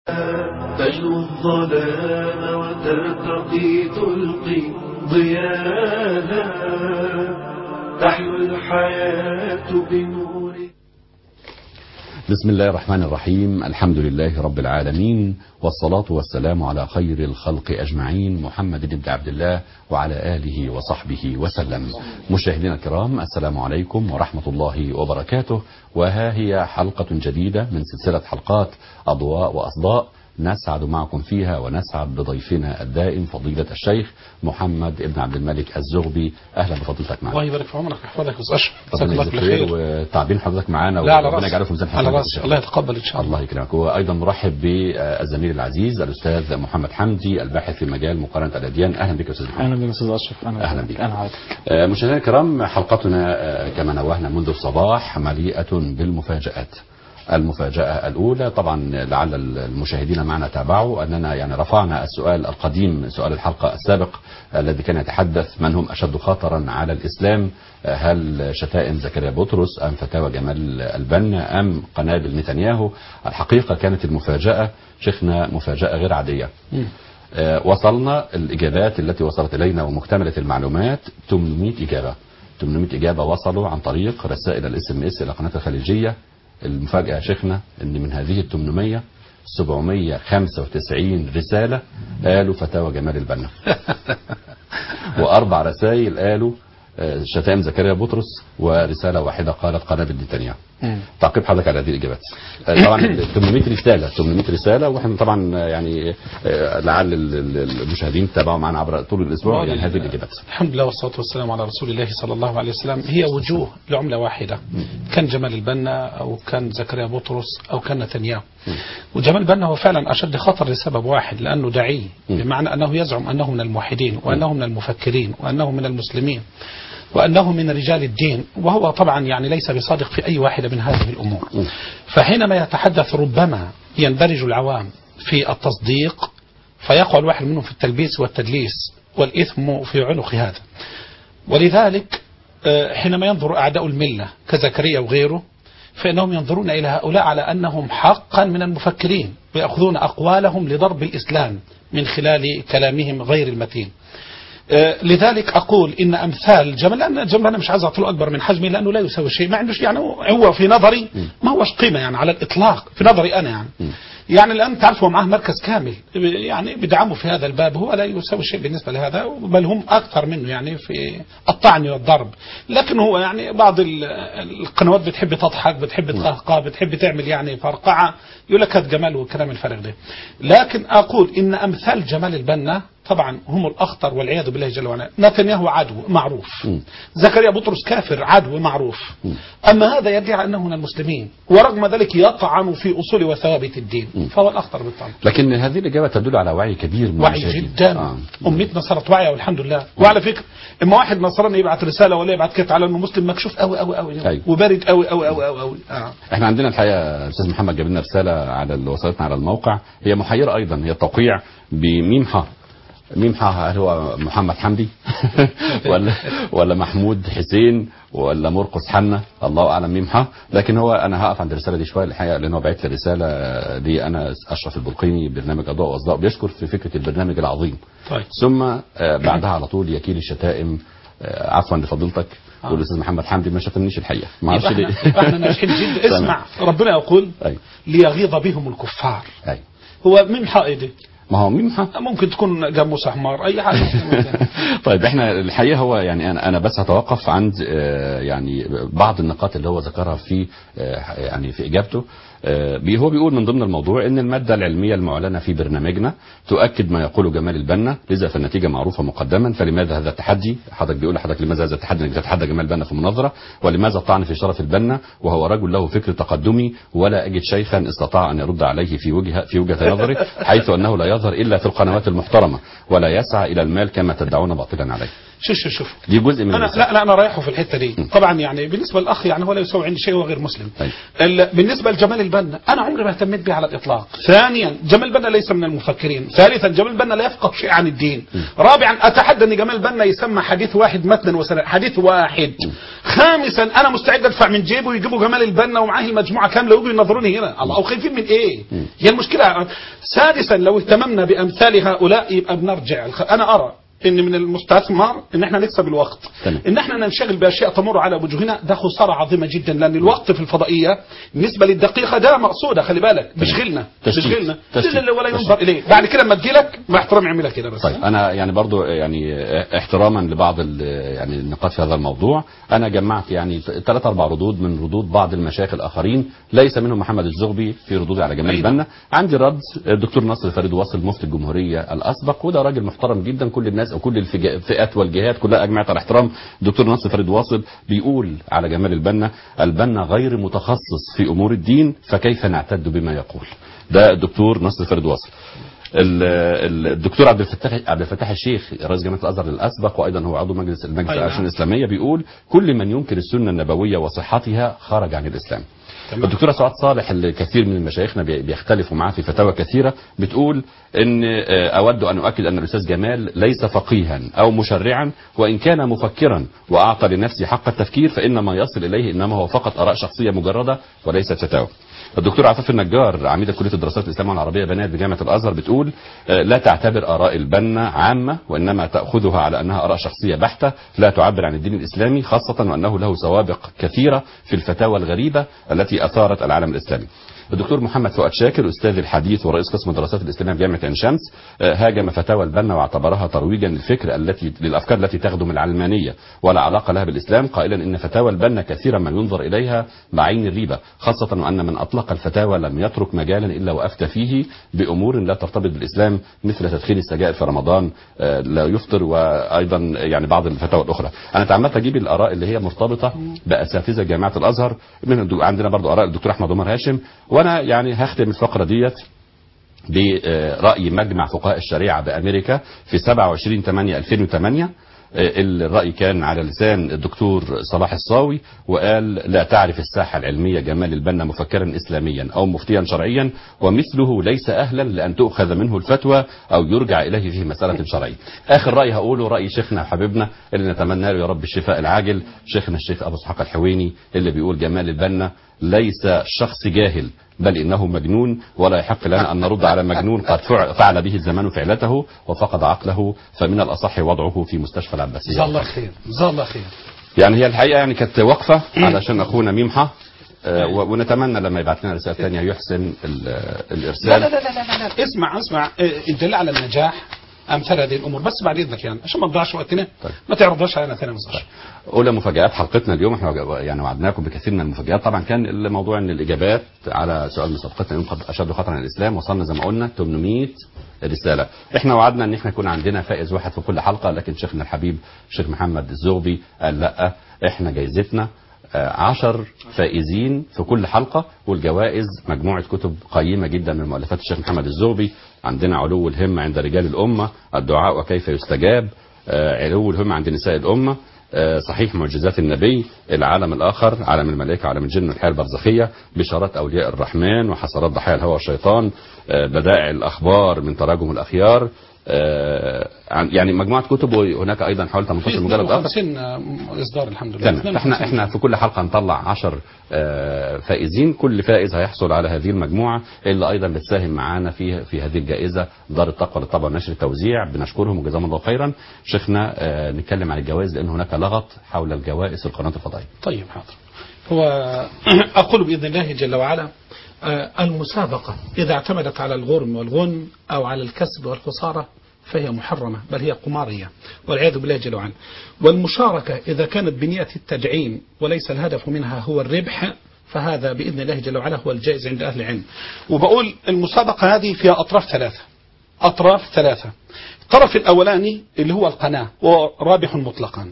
تجلو الظلام وترتقي تلقي ضياها تحلو الحياة بنور بسم الله الرحمن الرحيم الحمد لله رب العالمين والصلاة والسلام على خير الخلق أجمعين محمد بن عبد الله وعلى آله وصحبه وسلم مشاهدينا الكرام السلام عليكم ورحمة الله وبركاته وها هي حلقة جديدة من سلسلة حلقات أضواء وأصداء نسعد معكم فيها ونسعد بضيفنا الدائم فضيلة الشيخ محمد ابن عبد الملك الزغبي أهلا بفضيلتك معنا الله يبارك في عمرك ويحفظك ويسعدك جزاك ربنا الله يجزيك كل خير خير وتعبين حضرتك معانا لا على وربنا راسي يجعله في ميزان على حسناتك إن راسي شاء الله يتقبل ان شاء الله الله يكرمك وايضا نرحب بالزميل العزيز الاستاذ محمد حمدي الباحث في مجال مقارنه الاديان اهلا بك يا استاذ محمد اهلا بك استاذ اشرف اهلا أهلا بك. اهلا حضرتك آه، مشاهدينا الكرام حلقتنا آه، كما نوهنا منذ الصباح مليئه بالمفاجات المفاجأة الأولى طبعا لعل المشاهدين معنا تابعوا أننا يعني رفعنا السؤال القديم سؤال الحلقة السابق الذي كان يتحدث من هم أشد خطرا على الإسلام هل شتائم زكريا بطرس أم فتاوى جمال البنا أم قنابل نتنياهو الحقيقة كانت المفاجأة شيخنا مفاجأة غير عادية آه، وصلنا الإجابات التي وصلت إلينا ومكتملة المعلومات 800 إجابة 800 إجابة وصلوا عن طريق رسائل الاس ام اس إلى قناة الخليجية المفاجأة يا شيخنا أن من هذه ال 800 795 رسالة قالوا فتاوى جمال البنا وأربع رسائل قالوا آه، شتائم زكريا بطرس ورسالة واحدة قالت قنابل نتنياهو تعقيب حضرتك على هذه الإجابات آه، طبعا 800 رسالة 800 رسالة واحنا طبعا آه، يعني آه، لعل ال- ال- المشاهدين تابعوا معنا عبر طول الأسبوع يعني هذه الإجابات الحمد لله والصلاة والسلام على رسول الله صلى الله عليه وسلم هي وجوه لعملة واحدة كان جمال البنا أو كان زكريا بطرس أو كان نتنياهو وجمال البنا هو فعلا أشد خطر لسبب واحد لأنه دعي بمعنى أنه يزعم أنه من الموحدين وأنه من المفكرين وأنه من المسلمين وأنه من رجال الدين وهو طبعا يعني ليس بصادق في أي واحدة من هذه الأمور فحينما يتحدث ربما يندرج العوام في التصديق فيقع الواحد منهم في التلبيس والتدليس والإثم في عنق هذا ولذلك آه، حينما ينظر أعداء الملة كزكريا وغيره فإنهم ينظرون إلى هؤلاء على أنهم حقا من المفكرين ويأخذون أقوالهم لضرب الإسلام من خلال كلامهم غير المتين آه، لذلك أقول إن أمثال جمل لأن جمل أنا مش عايز أعطيه أكبر من حجمه لأنه لا يساوي شيء ما عندوش يعني هو في نظري ما هوش قيمة يعني على الإطلاق في نظري أنا يعني يعني الآن تعرف هو معاه مركز كامل يعني بدعمه في هذا الباب هو لا يساوي شيء بالنسبة لهذا بل هم أكثر منه يعني في الطعن والضرب لكن هو يعني بعض ال- القنوات بتحب تضحك بتحب تقهقه بتحب تعمل يعني فرقعة يقول لك هات جمال والكلام الفارغ ده لكن أقول إن أمثال جمال البنا طبعا هم الأخطر والعياذ بالله جل وعلا نتنياهو عدو معروف زكريا بطرس كافر عدو معروف أما هذا يدعي أنه من المسلمين ورغم ذلك يطعن في أصول وثوابت الدين فهو الأخطر بالطبع لكن هذه الإجابة تدل على وعي كبير من وعي المشاهدين. جدا آه. أمتنا صارت واعية والحمد لله وعلى فكرة اما واحد نصراني يبعت رسالة ولا يبعت كده على انه مسلم مكشوف قوي قوي قوي أيوة. وبارد قوي قوي قوي قوي قوي آه. احنا عندنا الحقيقه استاذ محمد جاب لنا رساله على اللي وصلتنا على الموقع هي محيره ايضا هي التوقيع بميم ح ميم ح هل هو محمد حمدي ولا ولا محمود حسين ولا مرقس حنا الله اعلم ميم ح لكن هو انا هقف عند الرساله دي شويه الحقيقه لان هو بعت لي رساله دي انا اشرف البلقيني برنامج اضواء واصداء بيشكر في فكره البرنامج العظيم طيب ثم آه، بعدها على طول يكيل الشتائم آه، عفوا لفضيلتك والاستاذ محمد حمدي ما شتمنيش الحقيقه ما اعرفش يبقى ليه احنا, يبقى احنا ناجحين جدا تمام. اسمع ربنا يقول أيوة. ليغيظ بهم الكفار أيوة. هو مين حائده ما هو مين ح- ممكن تكون جاموس احمر اي حاجه طيب احنا الحقيقه هو يعني انا انا بس هتوقف عند آه، يعني بعض النقاط اللي هو ذكرها في آه، يعني في اجابته آه، بي- هو بيقول من ضمن الموضوع ان الماده العلميه المعلنه في برنامجنا تؤكد ما يقوله جمال البنا لذا فالنتيجه معروفه مقدما فلماذا هذا التحدي حضرتك بيقول لحضرتك لماذا هذا التحدي انك تتحدى جمال البنا في مناظره ولماذا الطعن في شرف البنا وهو رجل له فكر تقدمي ولا اجد شيخا استطاع ان يرد عليه في وجهه في وجهه نظره حيث انه لا يظهر الا في القنوات المحترمه ولا يسعى الى المال كما تدعون باطلا عليه شوف شوف شوف دي جزء من انا الرسالة. لا لا انا رايحه في الحته دي طبعا يعني بالنسبه للاخ يعني هو لا يساوي عندي شيء هو غير مسلم أيوة. ال- بالنسبه لجمال البنا انا عمري ما اهتميت به على الاطلاق ثانيا جمال البنا ليس من المفكرين ثالثا جمال البنا لا يفقه شيء عن الدين رابعا اتحدى ان جمال البنا يسمى حديث واحد متنا وسنة حديث واحد خامسا انا مستعد ادفع من جيبه ويجيبوا جمال البنا ومعاه المجموعه كامله ويجوا ينظروني هنا الله او خايفين من ايه هي المشكله سادسا لو اهتممنا بامثال هؤلاء يبقى بنرجع الخ- انا ارى ان من المستثمر ان احنا نكسب الوقت تمام. ان احنا ننشغل باشياء تمر على وجوهنا ده خساره عظيمه جدا لان الوقت في الفضائيه بالنسبه للدقيقه ده مقصوده خلي بالك بيشغلنا تشتيت. بيشغلنا تشتيت. لا- ولا تشتيت. ينظر اليه بعد كده لما تجيلك مع احترامي اعملها كده بس طيب انا يعني برضو يعني احتراما لبعض ال- يعني النقاط في هذا الموضوع انا جمعت يعني ثلاث اربع ردود من ردود بعض المشايخ الاخرين ليس منهم محمد الزغبي في ردود على جمال أيضا. البنا عندي رد الدكتور نصر فريد واصل مفتي الجمهوريه الاسبق وده راجل محترم جدا كل الناس او كل الفجا- الفئات والجهات كلها اجمعت على احترام الدكتور نصر فريد واصل بيقول على جمال البنا البنا غير متخصص في امور الدين فكيف نعتد بما يقول ده الدكتور نصر فريد واصل ال- ال- الدكتور عبد الفتاح عبد الفتاح الشيخ رئيس جامعه الازهر الاسبق وايضا هو عضو مجلس المجلس أي نعم. العشرين الاسلاميه بيقول كل من ينكر السنه النبويه وصحتها خرج عن الاسلام. تمام. الدكتوره سعاد صالح اللي كثير من مشايخنا بي- بيختلفوا معاه في فتاوى كثيره بتقول ان آه، اود ان اؤكد ان الاستاذ جمال ليس فقيها او مشرعا وان كان مفكرا واعطى لنفسه حق التفكير فان ما يصل اليه انما هو فقط اراء شخصيه مجرده وليست فتاوى. الدكتور عفاف النجار عميدة كلية الدراسات الإسلامية والعربية بنات بجامعة الأزهر بتقول آه، لا تعتبر آراء البنا عامة وإنما تأخذها على أنها آراء شخصية بحتة لا تعبر عن الدين الإسلامي خاصة وأنه له سوابق كثيرة في الفتاوى الغريبة التي أثارت العالم الإسلامي الدكتور محمد فؤاد شاكر أستاذ الحديث ورئيس قسم الدراسات الإسلامية بجامعة عين شمس آه، هاجم فتاوى البنا واعتبرها ترويجا للفكر التي للأفكار التي تخدم العلمانية ولا علاقة لها بالإسلام قائلا إن فتاوى البنا كثيرا ما ينظر إليها بعين الريبة خاصة وأن من أطلق الفتاوى لم يترك مجالا إلا وأفتى فيه بأمور لا ترتبط بالإسلام مثل تدخين السجائر في رمضان آه، لا يفطر وأيضا يعني بعض الفتاوى الأخرى أنا تعمدت أجيب الآراء اللي هي مرتبطة بأساتذة جامعة الأزهر من الدو- عندنا برضو آراء الدكتور أحمد عمر هاشم وأنا يعني هختم الفقرة ديت برأي مجمع فقهاء الشريعة بأمريكا في 27 8 2008 الرأي كان على لسان الدكتور صلاح الصاوي وقال لا تعرف الساحة العلمية جمال البنا مفكرا إسلاميا أو مفتيا شرعيا ومثله ليس أهلا لأن تؤخذ منه الفتوى أو يرجع إليه في مسألة شرعية آخر رأي هقوله رأي شيخنا وحبيبنا اللي نتمنى له يا رب الشفاء العاجل شيخنا الشيخ أبو اسحاق الحويني اللي بيقول جمال البنا ليس شخص جاهل بل إنه مجنون ولا يحق لنا أن نرد على مجنون قد فع- فعل به الزمان فعلته وفقد عقله فمن الأصح وضعه في مستشفى العباسية جزاه الله خير جزاه الله خير يعني هي الحقيقة يعني كانت وقفة علشان أخونا ميمحة آه، و- ونتمنى لما يبعت لنا رسالة ثانية يحسن ال- لا لا الإرسال لا لا لا, لا. اسمع اسمع آه، الدليل على النجاح امثال هذه الامور بس بعد اذنك يعني عشان ما نضيعش وقتنا طيب. ما تعرضهاش علينا ثاني مصر أولى مفاجآت حلقتنا اليوم احنا وج- يعني وعدناكم بكثير من المفاجآت طبعا كان الموضوع ان الإجابات على سؤال مسابقتنا اليوم قد أشد خطرا على الإسلام وصلنا زي ما قلنا 800 رسالة احنا وعدنا ان احنا يكون عندنا فائز واحد في كل حلقة لكن شيخنا الحبيب الشيخ محمد الزغبي قال لا احنا جايزتنا آه، عشر فائزين في كل حلقة والجوائز مجموعة كتب قيمة جدا من مؤلفات الشيخ محمد الزغبي عندنا علو الهمة عند رجال الأمة الدعاء وكيف يستجاب آه، علو الهمة عند نساء الأمة آه، صحيح معجزات النبي العالم الآخر عالم الملائكة عالم الجن والحياة البرزخية بشارات أولياء الرحمن وحسرات ضحايا الهوى والشيطان آه، بدائع الأخبار من تراجم الأخيار آه، عن- يعني مجموعة كتب وهناك أيضا حوالي 18 مجلد آخر 52 اصدار الحمد لله تمام 52. احنا احنا في كل حلقه نطلع 10 آه، فائزين كل فائز هيحصل على هذه المجموعه اللي ايضا بتساهم معانا في في هذه الجائزه دار التقوى للطبع والنشر التوزيع بنشكرهم وجزاهم الله خيرا شيخنا آه، نتكلم عن الجوائز لان هناك لغط حول الجوائز في القناه الفضائيه طيب حاضر هو أقول بإذن الله جل وعلا آه، المسابقة إذا اعتمدت على الغرم والغن أو على الكسب والخسارة فهي محرمة بل هي قمارية والعياذ بالله جل وعلا والمشاركة إذا كانت بنية التدعيم وليس الهدف منها هو الربح فهذا بإذن الله جل وعلا هو الجائز عند أهل العلم وبقول المسابقة هذه فيها أطراف ثلاثة أطراف ثلاثة الطرف الأولاني اللي هو القناة ورابح مطلقا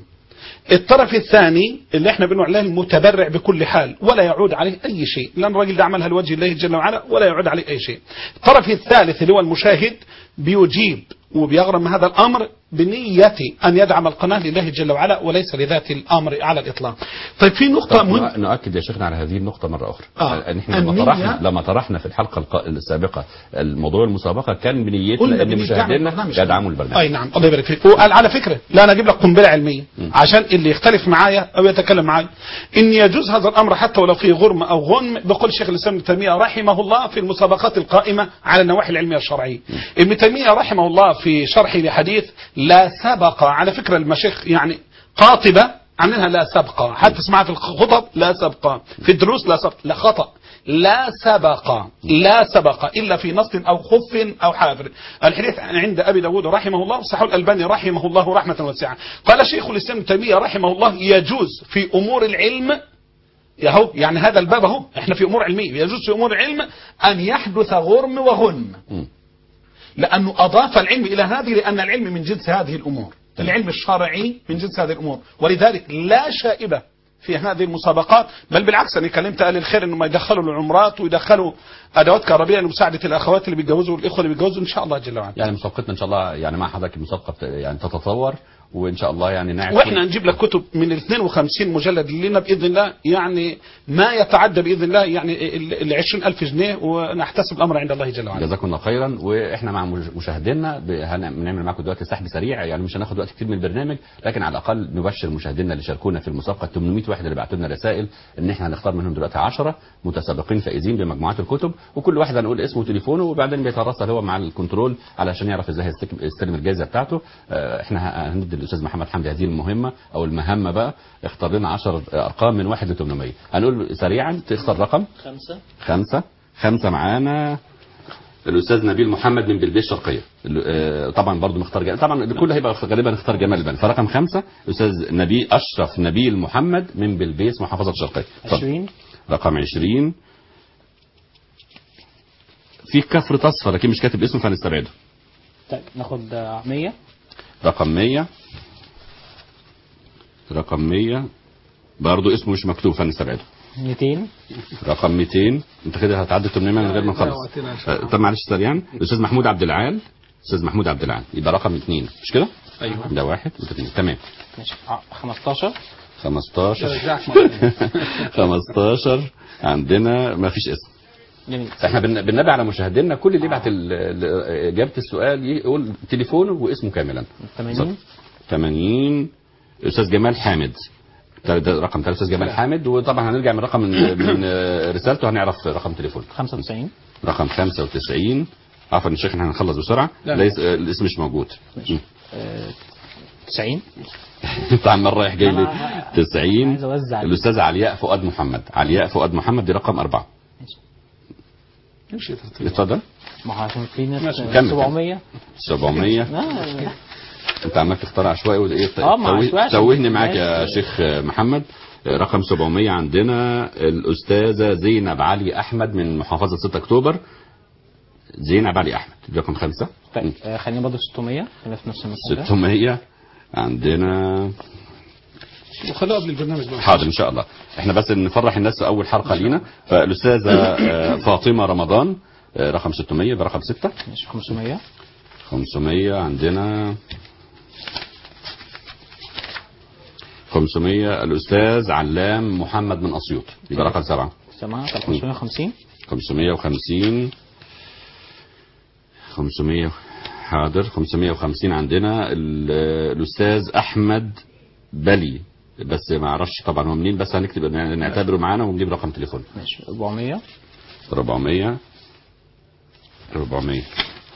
الطرف الثاني اللي احنا بنقول عليه المتبرع بكل حال ولا يعود عليه اي شيء لان الراجل ده عملها لوجه الله جل وعلا ولا يعود عليه اي شيء الطرف الثالث اللي هو المشاهد بيجيب وبيغرم هذا الامر بنية أن يدعم القناة لله جل وعلا وليس لذات الأمر على الإطلاق طيب في نقطة طب مهمة نؤكد يا شيخنا على هذه النقطة مرة أخرى آه. أن احنا لما النية- طرحنا لما طرحنا في الحلقة الق- السابقة الموضوع المسابقة كان بنيتنا قلنا أن بنية دعم مشاهدينا البرنامج. يدعموا البرنامج اي نعم الله يبارك فيك وقال على فكره لا انا اجيب لك قنبله علميه عشان اللي يختلف معايا او يتكلم معايا ان يجوز هذا الامر حتى ولو فيه غرم او غنم بقول شيخ الاسلام ابن تيميه رحمه الله في المسابقات القائمه على النواحي العلميه الشرعيه ابن تيميه رحمه الله في شرحه لحديث لا سبق على فكره المشايخ يعني قاطبه عاملينها لا سبق حتى تسمعها في الخطب لا سبق في الدروس لا سبق لا خطأ لا سبق لا سبق إلا في نص أو خف أو حافر الحديث عند أبي داود رحمه الله وصححه الألباني رحمه الله رحمة واسعة قال شيخ الإسلام ابن تيمية رحمه الله يجوز في أمور العلم يهو يعني هذا الباب اهو احنا في امور علميه يجوز في امور العلم ان يحدث غرم وغنم لانه اضاف العلم الى هذه لان العلم من جنس هذه الامور العلم الشرعي من جنس هذه الامور ولذلك لا شائبه في هذه المسابقات بل بالعكس انا كلمت اهل الخير انهم يدخلوا العمرات ويدخلوا ادوات كهربائيه لمساعده الاخوات اللي بيتجوزوا والاخوه اللي بيتجوزوا ان شاء الله جل وعلا يعني مسابقتنا إن شاء الله يعني مع حضرتك المسابقة بت- يعني تتطور وإن شاء الله يعني نعرف واحنا هنجيب لك كتب من ال 52 مجلد لنا باذن الله يعني ما يتعدى باذن الله يعني ال 20000 جنيه ونحتسب الامر عند الله جل وعلا جزاكم الله خيرا واحنا مع مش- مشاهدينا ب- هن- بنعمل معاكم دلوقتي سحب سريع يعني مش هناخد وقت كتير من البرنامج لكن على الاقل نبشر مشاهدينا اللي شاركونا في المسابقه 800 واحد اللي بعتوا لنا رسائل ان احنا هنختار منهم دلوقتي 10 متسابقين فائزين بمجموعات الكتب وكل واحد هنقول اسمه وتليفونه وبعدين بيتراسل هو مع الكنترول علشان يعرف ازاي هيستك- يستلم الجائزه بتاعته آه، احنا ه- هندي للاستاذ محمد حمدي هذه المهمه او المهمه بقى اختار لنا 10 ارقام من 1 ل 800 هنقول سريعا تختار رقم خمسة خمسة خمسة معانا الأستاذ نبيل محمد من بلبيه الشرقية ال- آه، طبعا برضو مختار جمال طبعا الكل هيبقى غالبا نختار جمال البن فرقم خمسة الأستاذ نبيل أشرف نبيل محمد من بلبيس محافظة الشرقية اتفضل. عشرين رقم 20 في كفر أصفر لكن مش كاتب اسمه فهنستبعده طيب ناخد آه، مية رقم 100 رقم 100 برضه اسمه مش مكتوب فهنستبعده ميتين رقم 200 انت كده هتعدي 800 من غير ما نخلص وقتنا إن شاء الله. آه، طب معلش سريعا الاستاذ محمود عبد العال استاذ محمود عبد العال يبقى رقم 2 مش كده؟ ايوه ده واحد وده اثنين تمام ماشي ع- خمستاشر 15 رجعك مرة. 15 عندنا ما فيش اسم جميل احنا بن- بننبه على مشاهدينا كل اللي يبعت ال- ال- اجابه السؤال يقول تليفونه واسمه كاملا تمانين 80 الاستاذ جمال حامد ده ده رقم ثلاثة استاذ جمال حامد وطبعا هنرجع من رقم من, من رسالته هنعرف رقم تليفونه خمسة وتسعين رقم 95 عفوا يا شيخ احنا هنخلص بسرعه لا. ليس آه، الاسم مش موجود ماشي. آه، تسعين انت عمال رايح جاي لي أنا- 90 عايز أوزع. الاستاذ علياء فؤاد محمد علياء فؤاد محمد دي رقم أربعة امشي ترتيب. اتفضل ما هو عشان في ناس ماشي. كمل. سبعمية 700 آه، انت عمال تختار عشوائي وايه اه، ما توه- عشوائي عشان توهني في معاك ناس- يا شيخ محمد رقم 700 عندنا الأستاذة زينب علي أحمد من محافظة 6 أكتوبر زينب علي أحمد دي رقم خمسة طيب آه، خلينا برضه 600 خلينا في نفس المكان ده 600 عندنا وخلوها قبل البرنامج بقى. حاضر ان شاء الله احنا بس نفرح الناس في اول حلقه لينا فالاستاذه آه، فاطمه رمضان آه، رقم 600 برقم 6 ماشي 500 500 عندنا 500 الاستاذ علام محمد من اسيوط يبقى رقم 7 سماعة طب 550 550 500 حاضر 550 عندنا ال- الاستاذ احمد بلي بس ما اعرفش طبعا هو منين بس هنكتب نعتبره معانا ونجيب رقم تليفون ماشي 400 400 400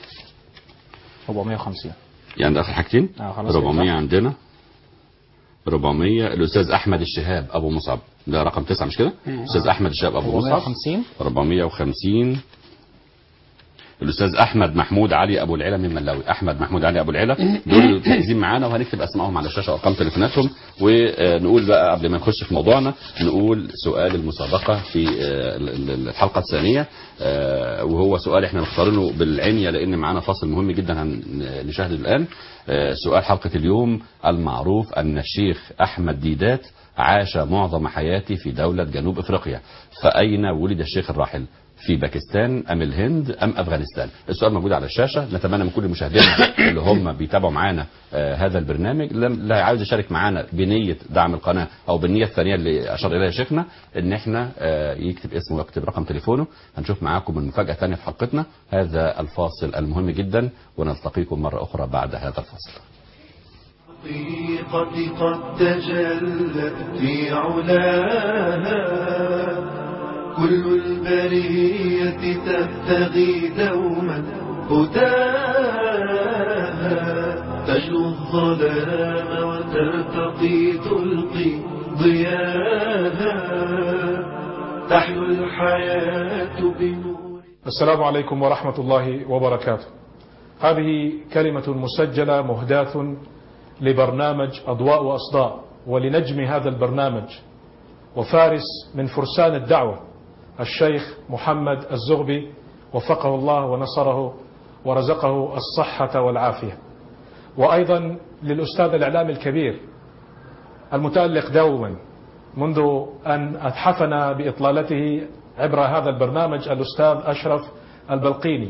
450 يعني ده اخر حاجتين اه خلاص 400 كده. عندنا 400 الاستاذ احمد الشهاب ابو مصعب ده رقم 9 مش كده الاستاذ احمد الشهاب ابو مصعب 450 450 الاستاذ احمد محمود علي ابو العلا من ملاوي احمد محمود علي ابو العلا دول اللي مركزين معانا وهنكتب اسمائهم على الشاشه وارقام تليفوناتهم ونقول بقى قبل ما نخش في موضوعنا نقول سؤال المسابقه في آه، ال- ال- الحلقه الثانيه آه، وهو سؤال احنا مختارينه بالعنيه لان معانا فاصل مهم جدا هنشاهده الان آه، سؤال حلقه اليوم المعروف ان الشيخ احمد ديدات عاش معظم حياتي في دولة جنوب افريقيا فاين ولد الشيخ الراحل في باكستان ام الهند ام افغانستان السؤال موجود على الشاشه نتمنى من كل مشاهدينا اللي هم بيتابعوا معانا آه، هذا البرنامج لم- لا عاوز يشارك معانا بنيه دعم القناه او بالنيه الثانيه اللي اشار اليها شيخنا ان احنا آه، يكتب اسمه ويكتب رقم تليفونه هنشوف معاكم المفاجاه الثانيه في حلقتنا هذا الفاصل المهم جدا ونلتقيكم مره اخرى بعد هذا الفاصل الحقيقة قد تجلت في علاها كل البرية تبتغي دوما هداها تجلو الظلام وترتقي تلقي ضياها تحلو الحياة بنور السلام عليكم ورحمة الله وبركاته هذه كلمة مسجلة مهداة لبرنامج أضواء وأصداء ولنجم هذا البرنامج وفارس من فرسان الدعوة الشيخ محمد الزغبي وفقه الله ونصره ورزقه الصحة والعافية وأيضا للأستاذ الإعلام الكبير المتألق دوما منذ أن أتحفنا بإطلالته عبر هذا البرنامج الأستاذ أشرف البلقيني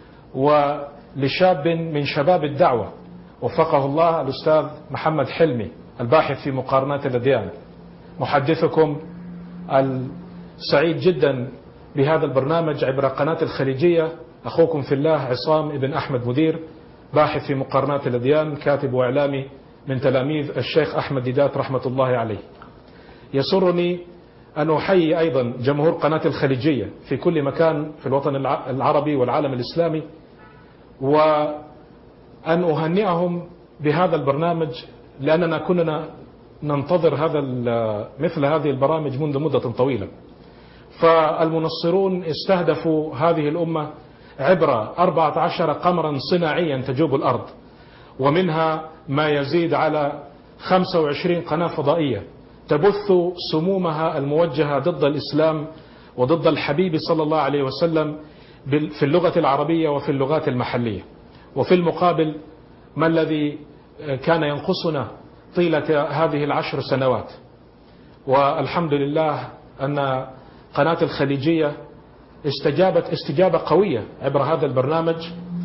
ولشاب من شباب الدعوة وفقه الله الأستاذ محمد حلمي الباحث في مقارنات الأديان محدثكم السعيد جدا بهذا البرنامج عبر قناة الخليجية أخوكم في الله عصام ابن أحمد مدير باحث في مقارنات الأديان كاتب وإعلامي من تلاميذ الشيخ أحمد ديدات رحمة الله عليه يسرني أن أحيي أيضا جمهور قناة الخليجية في كل مكان في الوطن الع- العربي والعالم الإسلامي وأن أهنئهم بهذا البرنامج لأننا كنا ننتظر هذا ال- مثل هذه البرامج منذ مدة طويلة فالمنصرون استهدفوا هذه الأمة عبر 14 قمرا صناعيا تجوب الأرض ومنها ما يزيد على 25 قناة فضائية تبث سمومها الموجهة ضد الإسلام وضد الحبيب صلى الله عليه وسلم بال- في اللغة العربية وفي اللغات المحلية وفي المقابل ما الذي كان ينقصنا طيلة هذه العشر سنوات والحمد لله أن قناة الخليجية استجابت استجابة قوية عبر هذا البرنامج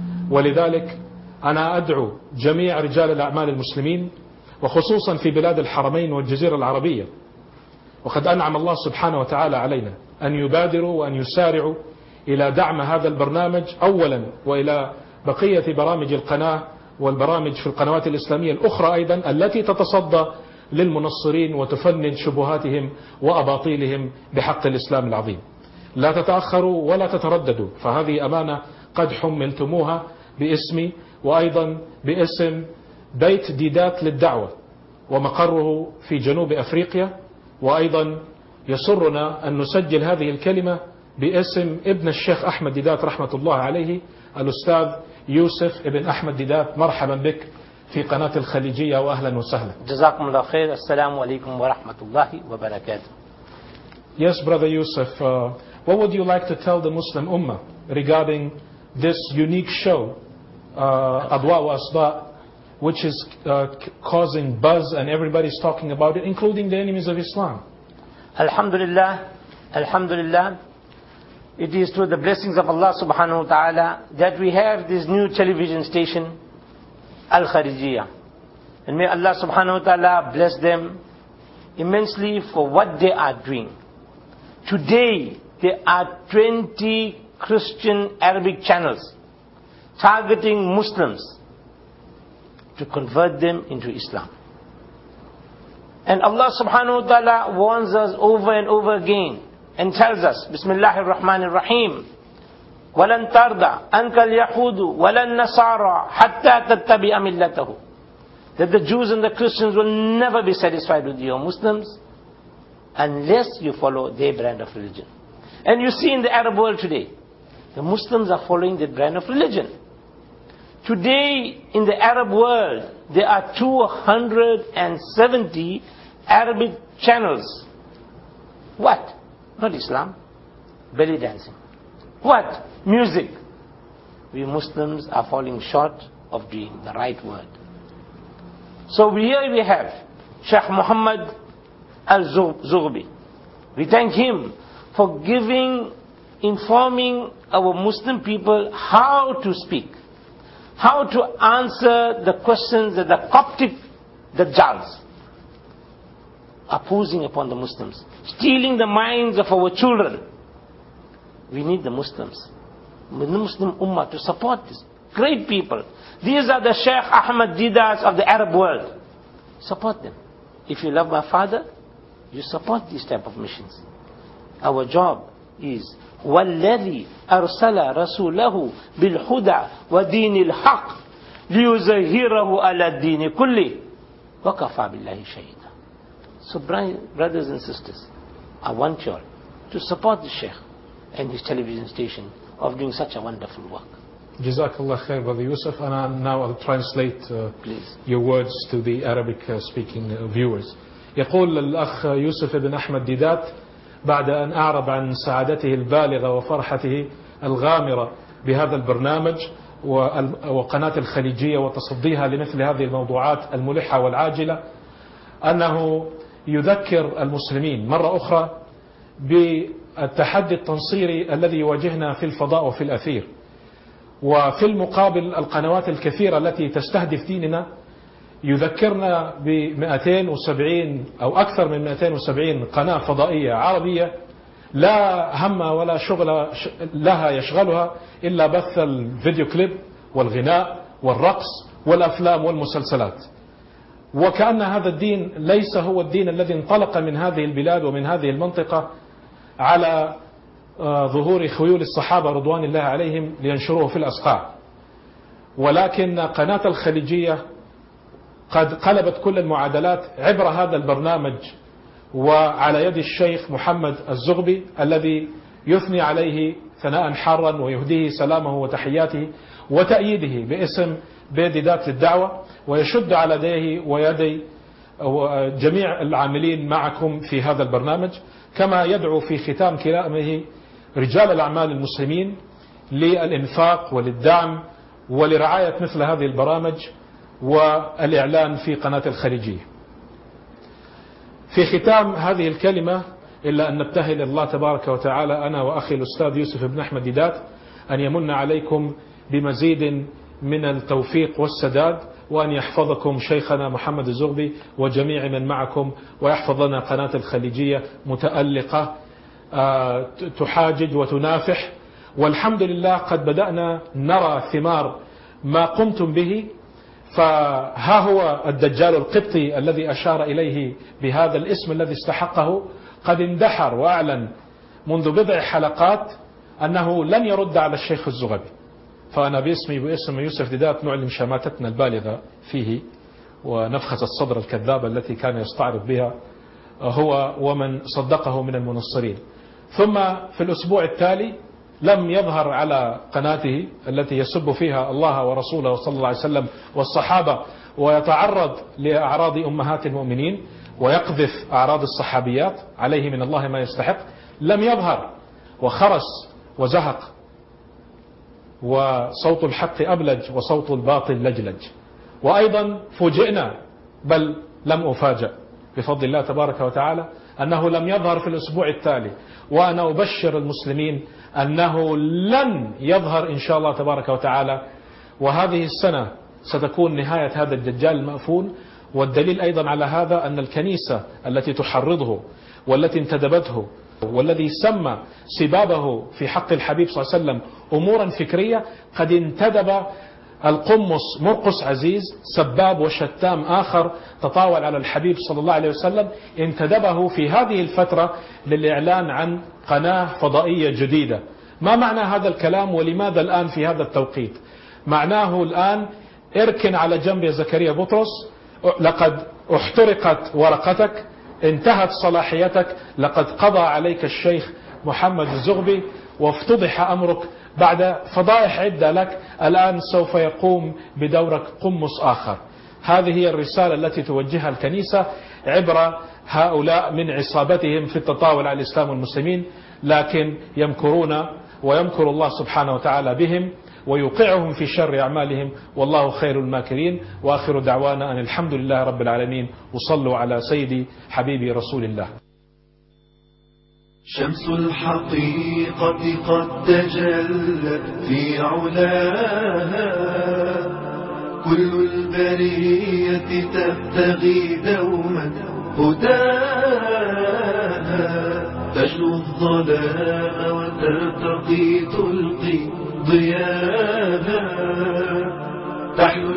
ولذلك أنا أدعو جميع رجال الأعمال المسلمين وخصوصا في بلاد الحرمين والجزيرة العربية وقد أنعم الله سبحانه وتعالى علينا أن يبادروا وأن يسارعوا إلى دعم هذا البرنامج أولا وإلى بقية برامج القناة والبرامج في القنوات الإسلامية الأخرى أيضا التي تتصدى للمنصرين وتفند شبهاتهم وأباطيلهم بحق الإسلام العظيم لا تتأخروا ولا تترددوا فهذه أمانة قد حملتموها باسمي وأيضا باسم بيت ديدات للدعوة ومقره في جنوب أفريقيا وأيضا يسرنا أن نسجل هذه الكلمة باسم ابن الشيخ أحمد ديدات رحمة الله عليه الأستاذ يوسف ابن أحمد ديدات مرحبا بك في قناة الخليجية وأهلا وسهلا جزاكم الله خير السلام عليكم ورحمة الله وبركاته Yes, Brother Yusuf, uh, what would you like to tell the Muslim Ummah regarding this unique show, uh, Adwa wa Asda, which is uh, c- causing buzz and everybody's talking about it, including the enemies of Islam? Alhamdulillah, Alhamdulillah. It is through the blessings of Allah subhanahu wa ta'ala that we have this new television station, Al Kharijiyah. And may Allah subhanahu wa ta'ala bless them immensely for what they are doing. Today, there are 20 Christian Arabic channels targeting Muslims to convert them into Islam. And Allah subhanahu wa ta'ala warns us over and over again and tells us, Bismillahir Rahmanir Rahim, وَلَن تَرْضَى أَنْكَ الْيَهُودُ وَلَا النَّصَارَى حَتَّى تَتَّبِعَ مِلَّتَهُ That the Jews and the Christians will never be satisfied with your Muslims unless you follow their brand of religion. And you see in the Arab world today, the Muslims are following that brand of religion. Today, in the Arab world, there are 270 Arabic channels. What? Not Islam. Belly dancing. What? Music. We Muslims are falling short of doing the right word. So we- here we have Sheikh Muhammad al-Zughbi. We thank him for giving informing our Muslim people how to speak, how to answer the questions that the Coptic Dajjals are posing upon the Muslims, stealing the minds of our children. We need the Muslims, the Muslim Ummah to support this. Great people. These are the Sheikh Ahmad Didas of the Arab world. Support them. If you love my father, you support these type of missions. Our job is والذي أرسل رسوله بالهدى ودين الحق ليظهره على الدين كله وكفى بالله شهيدا So brothers and sisters, I want you all to support the Sheikh and his television station of doing such a wonderful work. Jazakallah khair, Brother Yusuf. And I, now I'll translate uh, Please. your words to the Arabic uh, speaking uh, viewers. يقول الأخ يوسف بن أحمد ديدات بعد أن أعرب عن سعادته البالغة وفرحته الغامرة بهذا البرنامج وال- وقناة الخليجية وتصديها لمثل هذه الموضوعات الملحة والعاجلة أنه يذكر المسلمين مرة أخرى بالتحدي التنصيري الذي يواجهنا في الفضاء وفي الأثير وفي المقابل القنوات الكثيرة التي تستهدف ديننا يذكرنا ب 270 أو أكثر من 270 قناة فضائية عربية لا هم ولا شغل ش- لها يشغلها إلا بث الفيديو كليب والغناء والرقص والأفلام والمسلسلات وكأن هذا الدين ليس هو الدين الذي انطلق من هذه البلاد ومن هذه المنطقة على آه، ظهور خيول الصحابة رضوان الله عليهم لينشروه في الأسقاع ولكن قناة الخليجية قد قلبت كل المعادلات عبر هذا البرنامج وعلى يد الشيخ محمد الزغبي الذي يثني عليه ثناء حارا ويهديه سلامه وتحياته وتأييده باسم بيديدات للدعوة ويشد على يديه ويدي جميع العاملين معكم في هذا البرنامج كما يدعو في ختام كلامه رجال الأعمال المسلمين للإنفاق وللدعم ولرعاية مثل هذه البرامج والإعلان في قناة الخليجية في ختام هذه الكلمة إلا أن نبتهل الله تبارك وتعالى أنا وأخي الأستاذ يوسف بن أحمد ديدات أن يمن عليكم بمزيد من التوفيق والسداد وأن يحفظكم شيخنا محمد الزغبي وجميع من معكم ويحفظ لنا قناة الخليجية متألقة آه، تحاجج وتنافح والحمد لله قد بدأنا نرى ثمار ما قمتم به فها هو الدجال القبطي الذي أشار إليه بهذا الاسم الذي استحقه قد اندحر وأعلن منذ بضع حلقات أنه لن يرد على الشيخ الزغبي فأنا باسمي باسم يوسف ديدات نعلن شماتتنا البالغة فيه ونفخة الصدر الكذابة التي كان يستعرض بها هو ومن صدقه من المنصرين ثم في الأسبوع التالي لم يظهر على قناته التي يسب فيها الله ورسوله صلى الله عليه وسلم والصحابة ويتعرض لأعراض أمهات المؤمنين ويقذف أعراض الصحابيات عليه من الله ما يستحق لم يظهر وخرس وزهق وصوت الحق أبلج وصوت الباطل لجلج وأيضا فوجئنا بل لم أفاجأ بفضل الله تبارك وتعالى أنه لم يظهر في الأسبوع التالي وأنا أبشر المسلمين أنه لن يظهر إن شاء الله تبارك وتعالى وهذه السنة ستكون نهاية هذا الدجال المأفون والدليل أيضا على هذا أن الكنيسة التي تحرضه والتي انتدبته والذي سمى سبابه في حق الحبيب صلى الله عليه وسلم أمورا فكرية قد انتدب القمص مرقس عزيز سباب وشتام آخر تطاول على الحبيب صلى الله عليه وسلم انتدبه في هذه الفترة للإعلان عن قناة فضائية جديدة ما معنى هذا الكلام ولماذا الآن في هذا التوقيت معناه الآن اركن على جنب يا زكريا بطرس لقد احترقت ورقتك انتهت صلاحيتك لقد قضى عليك الشيخ محمد الزغبي وافتضح أمرك بعد فضائح عدة لك الآن سوف يقوم بدورك قمص آخر هذه هي الرسالة التي توجهها الكنيسة عبر هؤلاء من عصابتهم في التطاول على الإسلام والمسلمين لكن يمكرون ويمكر الله سبحانه وتعالى بهم ويوقعهم في شر أعمالهم والله خير الماكرين وآخر دعوانا أن الحمد لله رب العالمين وصلوا على سيدي حبيبي رسول الله شمس الحقيقة قد تجلت في علاها كل البرية تبتغي دوما هداها تجلو الظلام وترتقي تلقي ضياها تحلو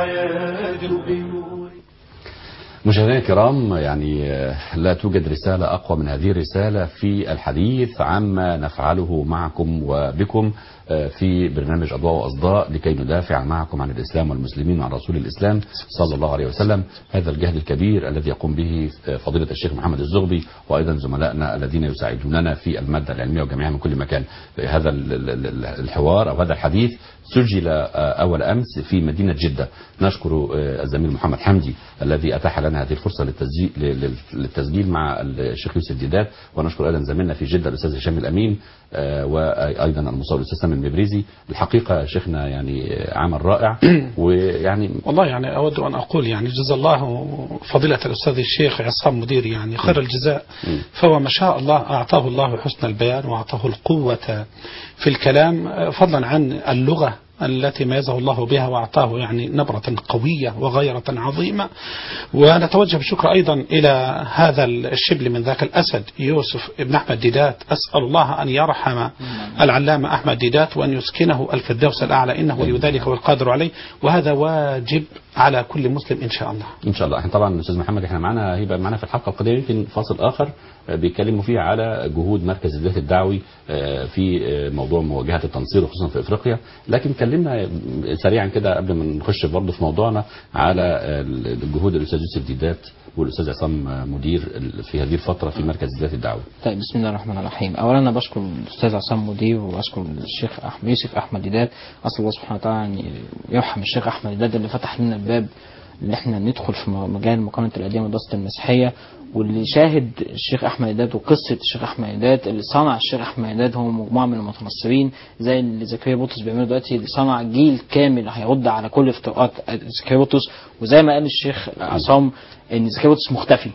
الحياة بنور مشاهدينا الكرام يعني آه، لا توجد رسالة أقوى من هذه الرسالة في الحديث عما نفعله معكم وبكم آه، في برنامج أضواء وأصداء لكي ندافع معكم عن الإسلام والمسلمين وعن رسول الإسلام صلى الله عليه وسلم هذا الجهد الكبير الذي يقوم به آه، فضيلة الشيخ محمد الزغبي وأيضا زملائنا الذين يساعدوننا في المادة العلمية وجميعها من كل مكان هذا ال- ال- ال- الحوار أو هذا الحديث سجل آه، أول أمس في مدينة جدة نشكر آه، الزميل محمد حمدي الذي أتاح لنا هذه الفرصة للتسجيل, لل- للتسجيل مع الشيخ يوسف ديدات ونشكر أيضا زميلنا في جدة الأستاذ هشام الأمين آه، وأيضا المصور الأستاذ سامي المبريزي الحقيقة شيخنا يعني آه، عمل رائع ويعني والله يعني أود أن أقول يعني جزا الله فضيلة الأستاذ الشيخ عصام مدير يعني خير الجزاء فهو ما شاء الله أعطاه الله حسن البيان وأعطاه القوة في الكلام فضلا عن اللغة التي ميزه الله بها وأعطاه يعني نبرة قوية وغيرة عظيمة ونتوجه بالشكر أيضا إلى هذا الشبل من ذاك الأسد يوسف ابن أحمد ديدات أسأل الله أن يرحم العلامة أحمد ديدات وأن يسكنه الفردوس الأعلى إنه ولي ذلك والقادر عليه وهذا واجب على كل مسلم إن شاء الله ان شاء الله احنا طبعا استاذ محمد احنا معانا هيبقى معانا في الحلقه القادمه يمكن فاصل اخر آه، بيتكلموا فيه على جهود مركز البيت الدعوي آه، في آه، موضوع مواجهه التنصير وخصوصا في افريقيا لكن كلمنا سريعا كده قبل ما نخش برضه في موضوعنا على آه، الجهود الاستاذ يوسف ديدات والاستاذ عصام آه، مدير في هذه الفتره في مركز البيت الدعوي طيب بسم الله الرحمن الرحيم اولا انا بشكر الاستاذ عصام مدير واشكر الشيخ احمد يوسف احمد ديدات اسال الله سبحانه وتعالى ان يرحم الشيخ احمد ديدات اللي فتح لنا الباب اللي احنا ندخل في مجال مقارنه الاديان ودراسه المسيحيه واللي شاهد الشيخ احمد ديدات وقصه الشيخ احمد ديدات اللي صنع الشيخ احمد ديدات هو مجموعه من المتنصرين زي اللي زكريا بطرس بيعمله دلوقتي اللي صنع جيل كامل هيرد على كل افتراءات زكريا بطرس وزي ما قال الشيخ عصام ان زكريا بطرس مختفي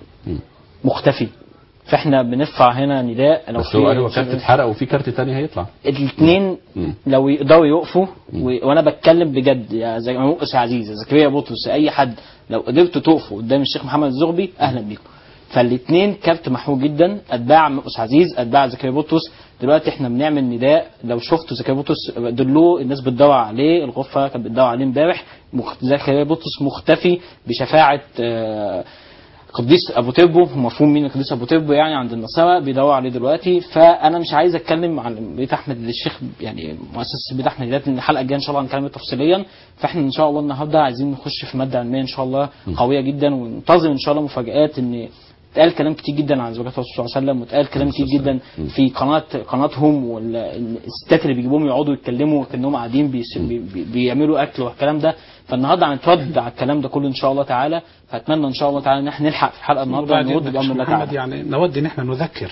مختفي فاحنا بنرفع هنا نداء لو بس هو قال هو كارت اتحرق وفي كارت تاني هيطلع الاثنين مم. لو يقدروا يقفوا و... وانا بتكلم بجد يا زي ما يا عزيز يا زكريا بطرس اي حد لو قدرتوا تقفوا قدام الشيخ محمد الزغبي اهلا بيكم فالاثنين كارت محروق جدا اتباع مؤس عزيز اتباع زكريا بطرس دلوقتي احنا بنعمل نداء لو شفتوا زكريا بطرس دلوه الناس بتدور عليه الغرفه كانت بتدور عليه امبارح مخ- زكريا بطرس مختفي بشفاعه آه، قديس ابو تربو ومفهوم مين القديس ابو تربو يعني عند النصارى بيدوروا عليه دلوقتي فانا مش عايز اتكلم عن بيت احمد الشيخ يعني مؤسسه بيت احمد دلوقتي الحلقه الجايه ان شاء الله هنتكلم تفصيليا فاحنا ان شاء الله النهارده عايزين نخش في ماده علميه ان شاء الله قويه جدا وننتظر ان شاء الله مفاجات ان اتقال كلام كتير جدا عن زوجات الرسول صلى الله عليه وسلم واتقال كلام كتير جدا في قناه قناتهم والستات اللي بيجيبوهم يقعدوا يتكلموا كانهم قاعدين بيس- بي بي بيعملوا اكل والكلام ده فالنهارده هنترد على الكلام ده كله ان شاء الله تعالى فاتمنى ان شاء الله تعالى ان احنا نلحق في الحلقه النهارده وبعد ونرد إذنك بامر شيخ الله محمد تعالى يعني نود ان احنا نذكر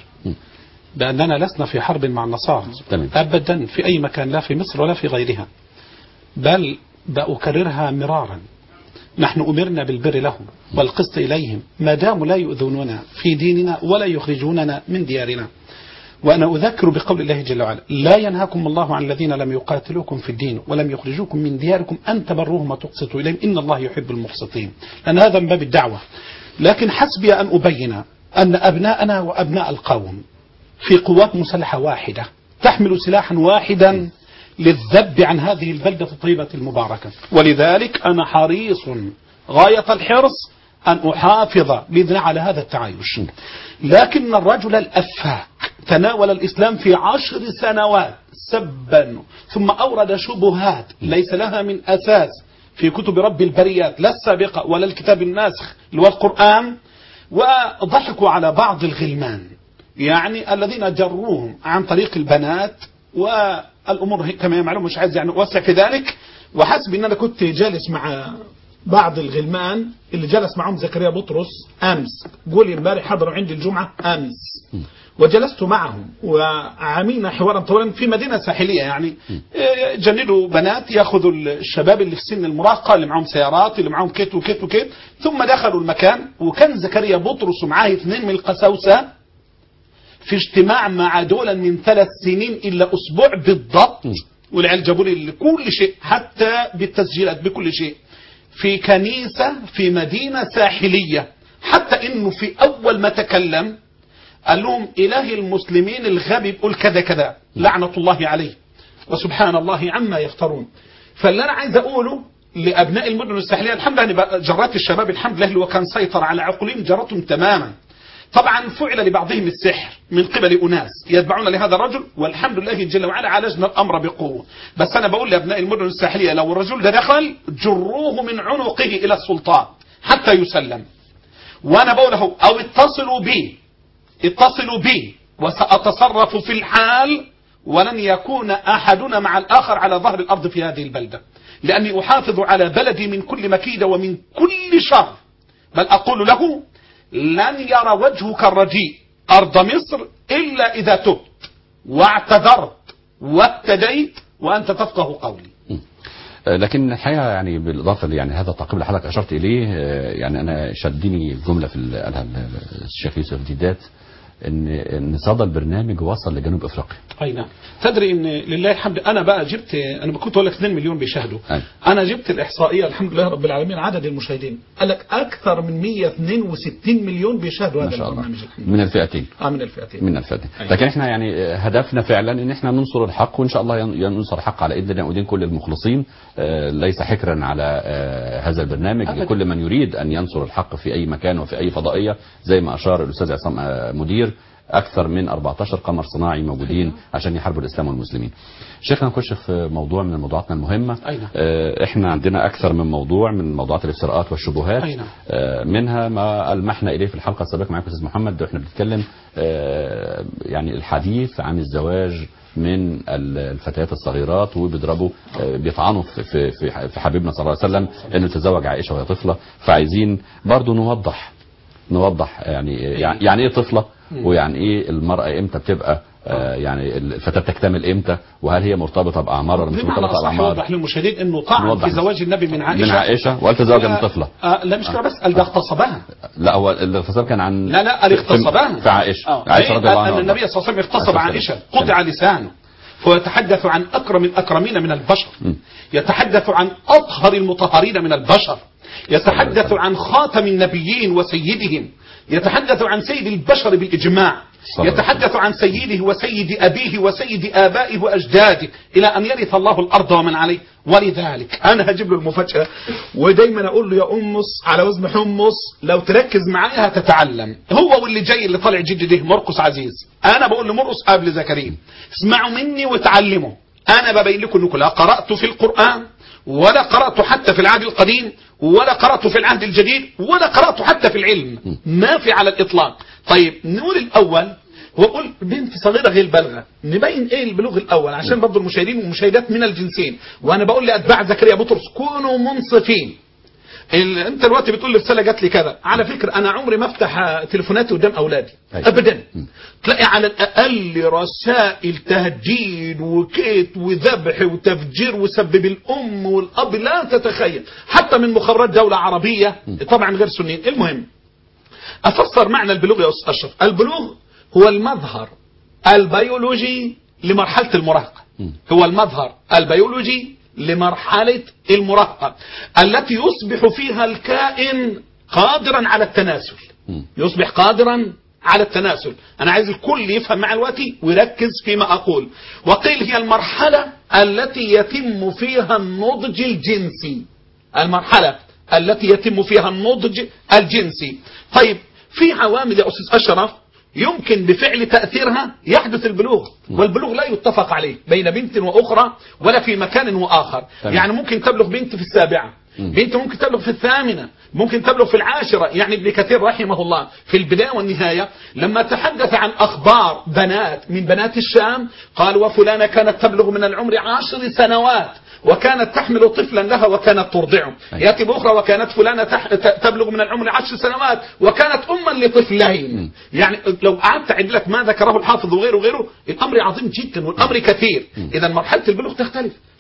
باننا لسنا في حرب مع النصارى تمام. ابدا في اي مكان لا في مصر ولا في غيرها بل بأكررها مرارا نحن أمرنا بالبر لهم والقسط إليهم ما داموا لا يؤذوننا في ديننا ولا يخرجوننا من ديارنا وأنا أذكر بقول الله جل وعلا لا ينهاكم الله عن الذين لم يقاتلوكم في الدين ولم يخرجوكم من دياركم أن تبروهم وتقسطوا إليهم إن الله يحب المقسطين لأن هذا من باب الدعوة لكن حسبي أن أبين أن أبناءنا وأبناء القوم في قوات مسلحة واحدة تحمل سلاحا واحدا للذب عن هذه البلدة الطيبة المباركة ولذلك أنا حريص غاية الحرص أن أحافظ بإذن على هذا التعايش لكن الرجل الأفاك تناول الإسلام في عشر سنوات سبا ثم أورد شبهات ليس لها من أساس في كتب رب البريات لا السابقة ولا الكتاب الناسخ اللي هو القرآن وضحكوا على بعض الغلمان يعني الذين جروهم عن طريق البنات والامور هي- كما هي معلوم مش عايز يعني اوسع في ذلك وحسب ان انا كنت جالس مع بعض الغلمان اللي جلس معهم زكريا بطرس امس قول امبارح حضروا عندي الجمعه امس وجلست معهم وعملنا حوارا طويلا في مدينه ساحليه يعني إيه، جندوا بنات ياخذوا الشباب اللي في سن المراهقه اللي معهم سيارات اللي معهم كيت وكيت وكيت ثم دخلوا المكان وكان زكريا بطرس ومعاه اثنين من القساوسه في اجتماع مع دولا من ثلاث سنين الا اسبوع بالضبط والعيال جابوا لي كل شيء حتى بالتسجيلات بكل شيء في كنيسه في مدينه ساحليه حتى انه في اول ما تكلم قال لهم اله المسلمين الغبي بيقول كذا كذا لعنه الله عليه وسبحان الله عما يفترون فاللي انا عايز اقوله لابناء المدن الساحليه الحمد لله بقى جرات الشباب الحمد لله اللي هو كان سيطر على عقولهم جرتهم تماما طبعا فعل لبعضهم السحر من قبل اناس يتبعون لهذا الرجل والحمد لله جل وعلا عالجنا الامر بقوه بس انا بقول لابناء المدن الساحليه لو الرجل ده دخل جروه من عنقه الى السلطان حتى يسلم وانا بقول له او اتصلوا بي اتصلوا بي وسأتصرف في الحال ولن يكون أحدنا مع الآخر على ظهر الأرض في هذه البلدة لأني أحافظ على بلدي من كل مكيدة ومن كل شر بل أقول له لن يرى وجهك الرجيء أرض مصر إلا إذا تبت واعتذرت واهتديت وأنت تفقه قولي آه، لكن الحقيقه يعني بالاضافه ل- يعني هذا التعقيب اللي حضرتك اشرت اليه آه، يعني انا شدني جمله في ال- قالها ال- الشيخ يوسف ديدات ان ان صدى البرنامج وصل لجنوب افريقيا اي نعم تدري ان لله الحمد انا بقى جبت انا كنت اقول لك 2 مليون بيشاهدوا أي. انا جبت الاحصائيه الحمد لله رب العالمين عدد المشاهدين قال لك اكثر من 162 مليون بيشاهدوا ما هذا شاء الله البرنامج الحمد من الفئتين لله. اه من الفئتين من الفئتين لكن احنا يعني آه، هدفنا فعلا ان احنا ننصر الحق وان شاء الله ين- ينصر الحق على ايدنا وايدين كل المخلصين آه، ليس حكرا على آه، هذا البرنامج أبداً. لكل من يريد ان ينصر الحق في اي مكان وفي اي فضائيه زي ما اشار الاستاذ عصام آه، مدير اكثر من 14 قمر صناعي موجودين عشان يحاربوا الاسلام والمسلمين. شيخنا نخش في موضوع من موضوعاتنا المهمه أي نعم. آه، احنا عندنا اكثر من موضوع من موضوعات الافتراءات والشبهات أي نعم. آه، منها ما ألمحنا إليه في الحلقة السابقة معاكم أستاذ محمد وإحنا بنتكلم آه، يعني الحديث عن الزواج من ال- الفتيات الصغيرات وبيضربوا آه، بيطعنوا في في في في حبيبنا صلى الله عليه وسلم انه تزوج عائشه وهي طفله فعايزين برضو نوضح نوضح يعني يعني ايه طفله ويعني ايه المراه امتى بتبقى آه، يعني الفتاه تكتمل امتى وهل هي مرتبطه باعمار ولا مش بمعنى مرتبطه اصح باعمار يوضح للمشاهدين انه طعن نوضح. في زواج النبي من عائشه من عائشه وهل تزوج من طفله آه لا مش كده بس قال ده اغتصبها لا هو الاغتصاب كان عن لا لا قال اغتصبها في عائشه آه. عائشه رضي الله عنها أن النبي صلى الله عليه وسلم اغتصب عليه عائشة السلام. قطع لسانه فيتحدث عن أكرم الأكرمين من البشر م. يتحدث عن أطهر المطهرين من البشر يتحدث عن خاتم النبيين وسيدهم يتحدث عن سيد البشر بالإجماع صلى الله عليه يتحدث عن سيده وسيد أبيه وسيد آبائه وأجداده إلى أن يرث الله الأرض ومن عليه ولذلك أنا هجيب له المفاجأة ودايما أقول له يا أمس على وزن حمص لو تركز معايا هتتعلم هو واللي جاي اللي طالع جديد ده مرقس عزيز أنا بقول لمرقس قبل زكريا اسمعوا مني وتعلموا أنا ببين لكم أنكم لا قرأت في القرآن ولا قرأت حتى في العهد القديم ولا قرأت في العهد الجديد ولا قرأت حتى في العلم ما في على الإطلاق طيب نقول الأول وقول بنت صغيرة غير بالغة نبين ايه البلوغ الاول عشان برضه المشاهدين والمشاهدات من الجنسين وانا بقول لاتباع زكريا بطرس كونوا منصفين ال... انت دلوقتي بتقول لي رساله جات لي كذا على فكره انا عمري ما افتح آه، تليفوناتي قدام اولادي أيوة. ابدا تلاقي على الاقل رسائل تهجير وكيت وذبح وتفجير وسبب الام والاب لا تتخيل حتى من مخابرات دوله عربيه طبعا غير سنيين المهم افسر معنى البلوغ يا استاذ اشرف البلوغ هو المظهر البيولوجي لمرحله المراهقه هو المظهر البيولوجي لمرحله المراهقه التي يصبح فيها الكائن قادرا على التناسل يصبح قادرا على التناسل انا عايز الكل يفهم مع الوقت ويركز فيما اقول وقيل هي المرحله التي يتم فيها النضج الجنسي المرحله التي يتم فيها النضج الجنسي طيب في عوامل يا استاذ اشرف يمكن بفعل تاثيرها يحدث البلوغ والبلوغ لا يتفق عليه بين بنت واخرى ولا في مكان واخر تمام. يعني ممكن تبلغ بنت في السابعه بنت ممكن تبلغ في الثامنة ممكن تبلغ في العاشرة يعني ابن كثير رحمه الله في البداية والنهاية لما تحدث عن أخبار بنات من بنات الشام قال وفلانة كانت تبلغ من العمر عشر سنوات وكانت تحمل طفلا لها وكانت ترضعه أيوة. يأتي بأخرى وكانت فلانة تح... ت- تبلغ من العمر عشر سنوات وكانت أما لطفلين يعني لو قعدت أعد لك ما ذكره الحافظ وغيره وغيره الأمر عظيم جدا والأمر كثير إذا مرحلة البلوغ تختلف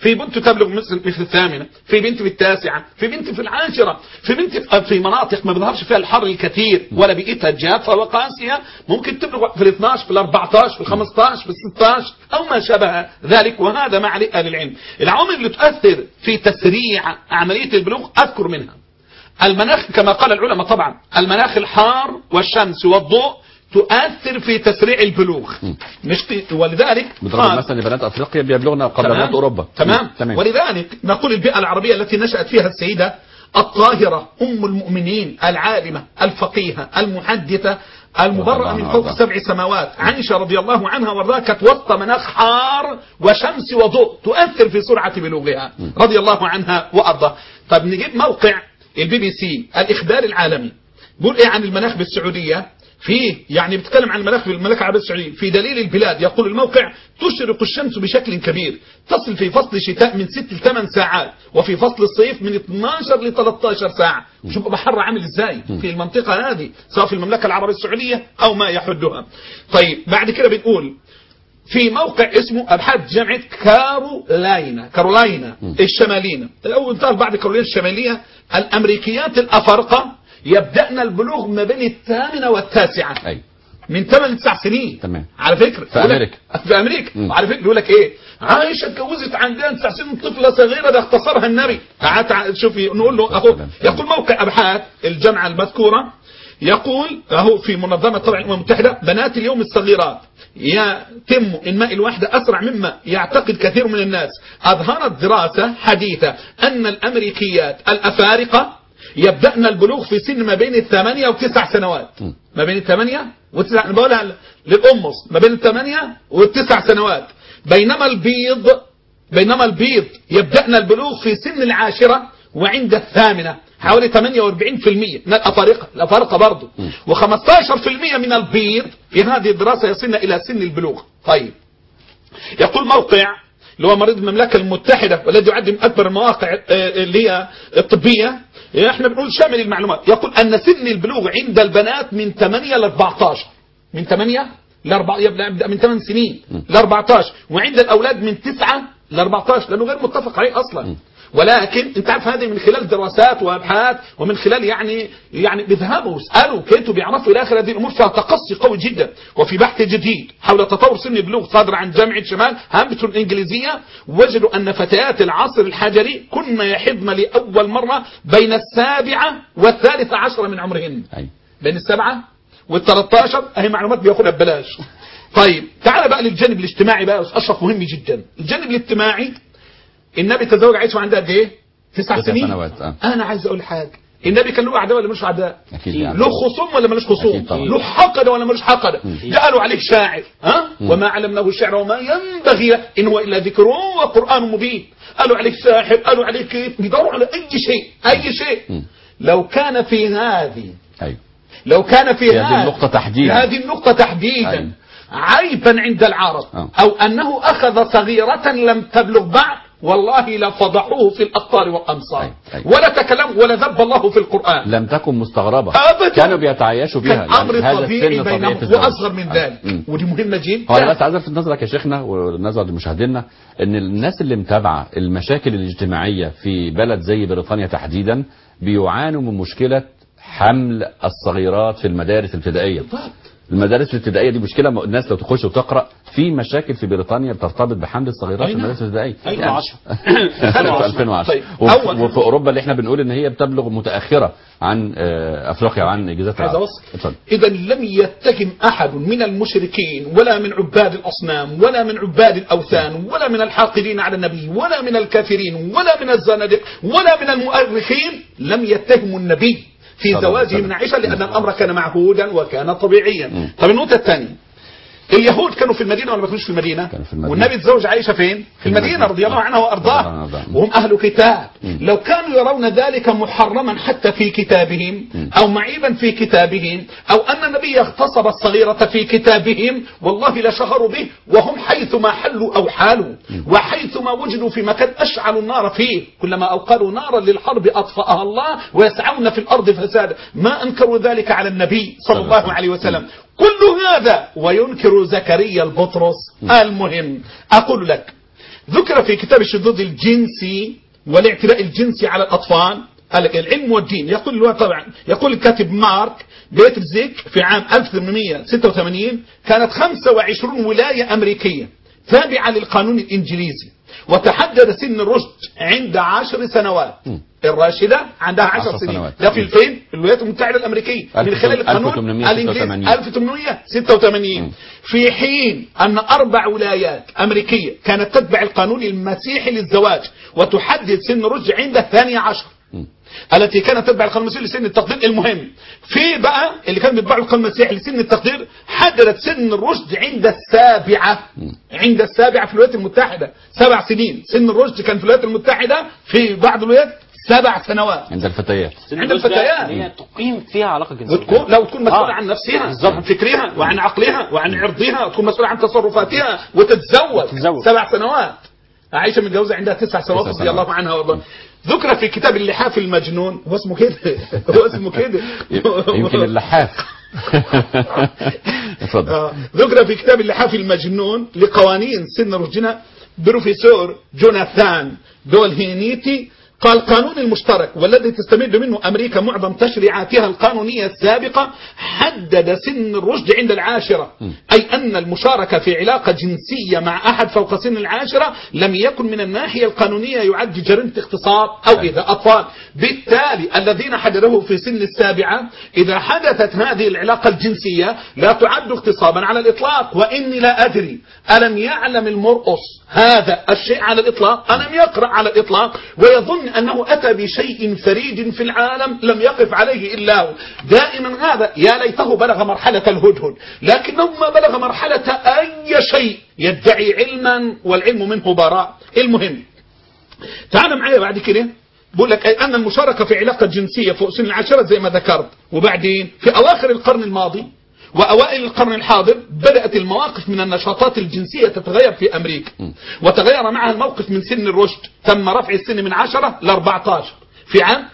في بنت تبلغ مثل مثل الثامنة في بنت في التاسعة في بنت في العاشرة في بنت في- في مناطق ما بيظهرش فيها الحر الكثير ولا بيئتها جافة وقاسية ممكن تبلغ في ال 12 في ال 14 في ال 15 في ال 16 أو ما شابه ذلك وهذا مع أهل العلم العوامل اللي تؤثر في تسريع عملية البلوغ أذكر منها المناخ كما قال العلماء طبعا المناخ الحار والشمس والضوء تؤثر في تسريع البلوغ مش ت- ولذلك بضرب قال- مثلا لبنات افريقيا بيبلغنا قبل تمام. بنات اوروبا تمام. مم. تمام ولذلك نقول البيئة العربية التي نشأت فيها السيدة الطاهرة أم المؤمنين العالمة الفقيهة المحدثة المبرأة من فوق سبع سماوات عائشة رضي الله عنها وارضاها كانت وسط مناخ حار وشمس وضوء تؤثر في سرعة بلوغها رضي الله عنها وارضاها طب نجيب موقع البي بي سي الإخبار العالمي بيقول ايه عن المناخ بالسعودية في يعني بيتكلم عن المناخ في المملكه العربيه السعوديه في دليل البلاد يقول الموقع تشرق الشمس بشكل كبير تصل في فصل الشتاء من 6 ل 8 ساعات وفي فصل الصيف من 12 ل 13 ساعه شوف بحر عامل ازاي في المنطقه هذه سواء في المملكه العربيه السعوديه او ما يحدها طيب بعد كده بنقول في موقع اسمه ابحاث جامعه كارولاينا كارولاينا الشماليه او انتهى بعد كارولاينا الشماليه الامريكيات الافارقه يبدأن البلوغ ما بين الثامنة والتاسعة ايوه من 8 ل 9 سنين تمام. على فكرة في يقول لك- أمريكا. في أمريكا مم. وعلى فكرة يقول لك إيه عائشة اتجوزت عندها 9 سنين طفلة صغيرة ده اختصرها النبي تعال تعال شوفي نقول له أهو سلام. يقول موقع أبحاث الجامعة المذكورة يقول أهو في منظمة طبعا الأمم المتحدة بنات اليوم الصغيرات يتم إنماء الوحدة أسرع مما يعتقد كثير من الناس أظهرت دراسة حديثة أن الأمريكيات الأفارقة يبدأن البلوغ في سن ما بين الثمانية وتسع سنوات ما بين الثمانية والتسع أنا بقولها للأمص ما بين الثمانية والتسع سنوات بينما البيض بينما البيض يبدأن البلوغ في سن العاشرة وعند الثامنة حوالي 48% من الأفارقة الأفارقة برضه و15% من البيض في هذه الدراسة يصلن إلى سن البلوغ طيب يقول موقع اللي هو مريض المملكة المتحدة والذي يعد من أكبر المواقع آه، اللي هي الطبية احنا بنقول شامل المعلومات يقول أن سن البلوغ عند البنات من 8 ل 14 من 8 ل 4 يبدأ يبدأ من 8 سنين ل 14 وعند الأولاد من 9 ل 14 لأنه غير متفق عليه أصلا ولكن انت عارف هذه من خلال دراسات وابحاث ومن خلال يعني يعني بيذهبوا واسالوا كيف بيعرفوا الى اخر هذه الامور فيها تقصي قوي جدا وفي بحث جديد حول تطور سن البلوغ صادر عن جامعه شمال هامبتون الانجليزيه وجدوا ان فتيات العصر الحجري كن يحضن لاول مره بين السابعه والثالثه عشره من عمرهن ايوه بين السبعة وال13 اهي معلومات بياخدها ببلاش طيب تعال بقى للجانب الاجتماعي بقى يا أستاذ اشرف مهم جدا الجانب الاجتماعي النبي تزوج عائشه وعندها قد ايه تسع تسع سنين سنوات، آه. انا عايز اقول حاجه النبي كان له اعداء ولا ملوش اعداء اكيد يعني له خصوم ولا ملوش خصوم أكيد طبعا. له حقد ولا ملوش حقد ده قالوا عليه شاعر ها وما علمناه الشعر وما ينبغي له ان هو الا ذكر وقران مبين قالوا عليه ساحر قالوا عليه كيف بيدوروا على اي شيء اي شيء لو كان في هذه ايوه لو كان في في هذه هذا- النقطة تحديداً. في هذه النقطة تحديدا أيوة. عيبا عند العرب آه. أو أنه أخذ صغيرة لم تبلغ بعد والله لفضحوه في الأقطار والأمصار أيوة. أيوة. ولا تكلم ولا ذب الله في القرآن لم تكن مستغربة أبداً. كانوا بيتعايشوا بها كان أمر هذا طبيعي السن طبيعي بينهم في الزواج. وأصغر من آه. ذلك مم. ودي مهمة هو انا جدا بس عايز الفت نظرك يا شيخنا والنظر لمشاهدينا ان الناس اللي متابعه المشاكل الاجتماعيه في بلد زي بريطانيا تحديدا بيعانوا من مشكله حمل الصغيرات في المدارس الابتدائيه المدارس الابتدائيه دي مشكله م- الناس لو تخش وتقرا في مشاكل في بريطانيا بترتبط بحمل الصغيرات أي في نعم. المدارس الابتدائيه 2010. في 2010 طيب. وفي, أول- وفي اوروبا اللي احنا بنقول ان هي بتبلغ متاخره عن آه، افريقيا وعن جزيره عايز العرب أوصل اتفضل إذا لم يتهم أحد من المشركين ولا من عباد الأصنام ولا من عباد الأوثان ولا من الحاقدين على النبي ولا من الكافرين ولا من الزنادق ولا من المؤرخين لم يتهموا النبي في صلى الله عليه زواجه وسلم. من عائشة لأن الأمر كان معهودا وكان طبيعيا طب النقطة الثانية اليهود كانوا في المدينة ولا ما كانوش في المدينة؟ كانوا في المدينة. والنبي تزوج عائشة فين؟ في المدينة المدينة. رضي الله عنها رضي الله عنها وأرضاها وأرضاها. وهم أهل كتاب لو كانوا يرون ذلك محرما حتى في كتابهم أو معيبا في كتابهم أو أن النبي اغتصب الصغيرة في كتابهم والله لشهروا به وهم حيثما حلوا أو حالوا وحيثما وجدوا في مكان أشعلوا النار فيه كلما أوقدوا نارا للحرب أطفأها الله ويسعون في الأرض فسادا ما أنكروا ذلك على النبي صلى الله عليه وسلم كل هذا وينكر زكريا البطرس المهم أقول لك ذكر في كتاب الشذوذ الجنسي والاعتداء الجنسي على الأطفال قال لك العلم والدين يقول له طبعا يقول الكاتب مارك بيترزيك في عام 1886 كانت 25 ولاية أمريكية تابعة للقانون الإنجليزي وتحدد سن الرشد عند عشر سنوات الراشدة عندها عشر عشر سنين سنوات. ده في الفين في الولايات المتحدة الأمريكية من خلال القانون 1886. الإنجليزي 1886 في حين أن أربع ولايات أمريكية كانت تتبع القانون المسيحي للزواج وتحدد سن الرشد عند الثانية عشر التي كانت تتبع القانون المسيحي لسن التقدير المهم في بقى اللي كان بيتبع القانون المسيحي لسن التقدير حددت سن الرشد عند السابعة عند السابعة في الولايات المتحدة سبع سنين سن الرشد كان في الولايات المتحدة في بعض الولايات سبع سنوات عند الفتيات عند الفتيات. هي تقيم فيها علاقه جنسيه وتكون لو تكون مسؤولة آه. عن نفسها بالظبط. عن فكرها وعن عقلها وعن عرضها وتكون مسؤولة عن تصرفاتها وتتزوج تتزوج. سبع سنوات عائشة متجوزة عندها تسع سنوات تسع رضي سنوات. الله عنها وارضاها ذكر في كتاب اللحاف المجنون هو اسمه كده هو اسمه كده يمكن اللحاف اتفضل آه. ذكر في كتاب اللحاف المجنون لقوانين سن رشدنا بروفيسور جوناثان دولهينيتي قال القانون المشترك والذي تستمد منه أمريكا معظم تشريعاتها القانونية السابقة حدد سن الرشد عند العاشرة أي أن المشاركة في علاقة جنسية مع أحد فوق سن العاشرة لم يكن من الناحية القانونية يعد جريمة اغتصاب أو إذا أطفال بالتالي الذين حددوه في سن السابعة إذا حدثت هذه العلاقة الجنسية لا تعد اغتصابا على الإطلاق وإني لا أدري ألم يعلم المرقص هذا الشيء على الإطلاق ألم يقرأ على الإطلاق ويظن أنه أتى بشيء فريد في العالم لم يقف عليه إلا هو دائما هذا يا ليته بلغ مرحلة الهدهد لكنه ما بلغ مرحلة أي شيء يدعي علما والعلم منه براء المهم تعال معايا بعد كده بقول لك أي أن المشاركة في علاقة جنسية فوق سن العشرة زي ما ذكرت وبعدين في أواخر القرن الماضي وأوائل القرن الحاضر بدأت المواقف من النشاطات الجنسية تتغير في أمريكا وتغير معها الموقف من سن الرشد تم رفع السن من 10 ل 14 في عام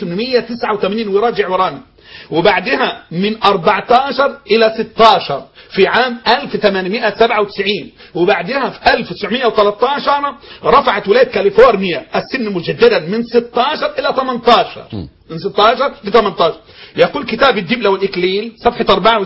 1889 وراجع ورانا وبعدها من 14 إلى 16 في عام 1897 وبعدها في 1913 رفعت ولاية كاليفورنيا السن مجددا من 16 إلى 18 من 16 ل 18 يقول كتاب الدبلة والإكليل صفحة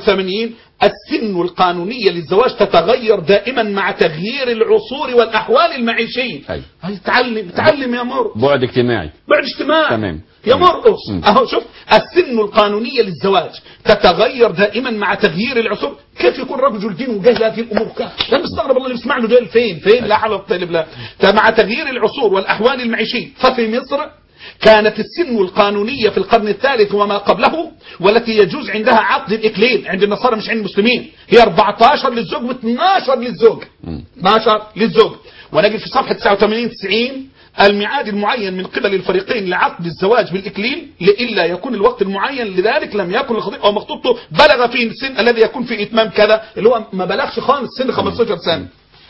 84 السن القانونية للزواج تتغير دائما مع تغيير العصور والأحوال المعيشية أيوة. هاي تعلم تعلم يا مر بعد اجتماعي بعد اجتماع تمام. يا تمام. مرقص مم. اهو شوف السن القانونية للزواج تتغير دائما مع تغيير العصور كيف يكون رجل دين وجاهل هذه الامور كيف انا مستغرب الله اللي بيسمع له دول فين فين لا حول ولا قوه الا بالله مع تغيير العصور والاحوال المعيشيه ففي مصر كانت السن القانونية في القرن الثالث وما قبله والتي يجوز عندها عقد الإكليل عند النصارى مش عند المسلمين هي 14 للزوج و12 للزوج 12 للزوج ونجد في صفحة 89 90 الميعاد المعين من قبل الفريقين لعقد الزواج بالإكليل لإلا يكون الوقت المعين لذلك لم يكن الخطيب أو مخطوبته بلغ فيه السن الذي يكون في إتمام كذا اللي هو ما بلغش خالص سن 15 سنة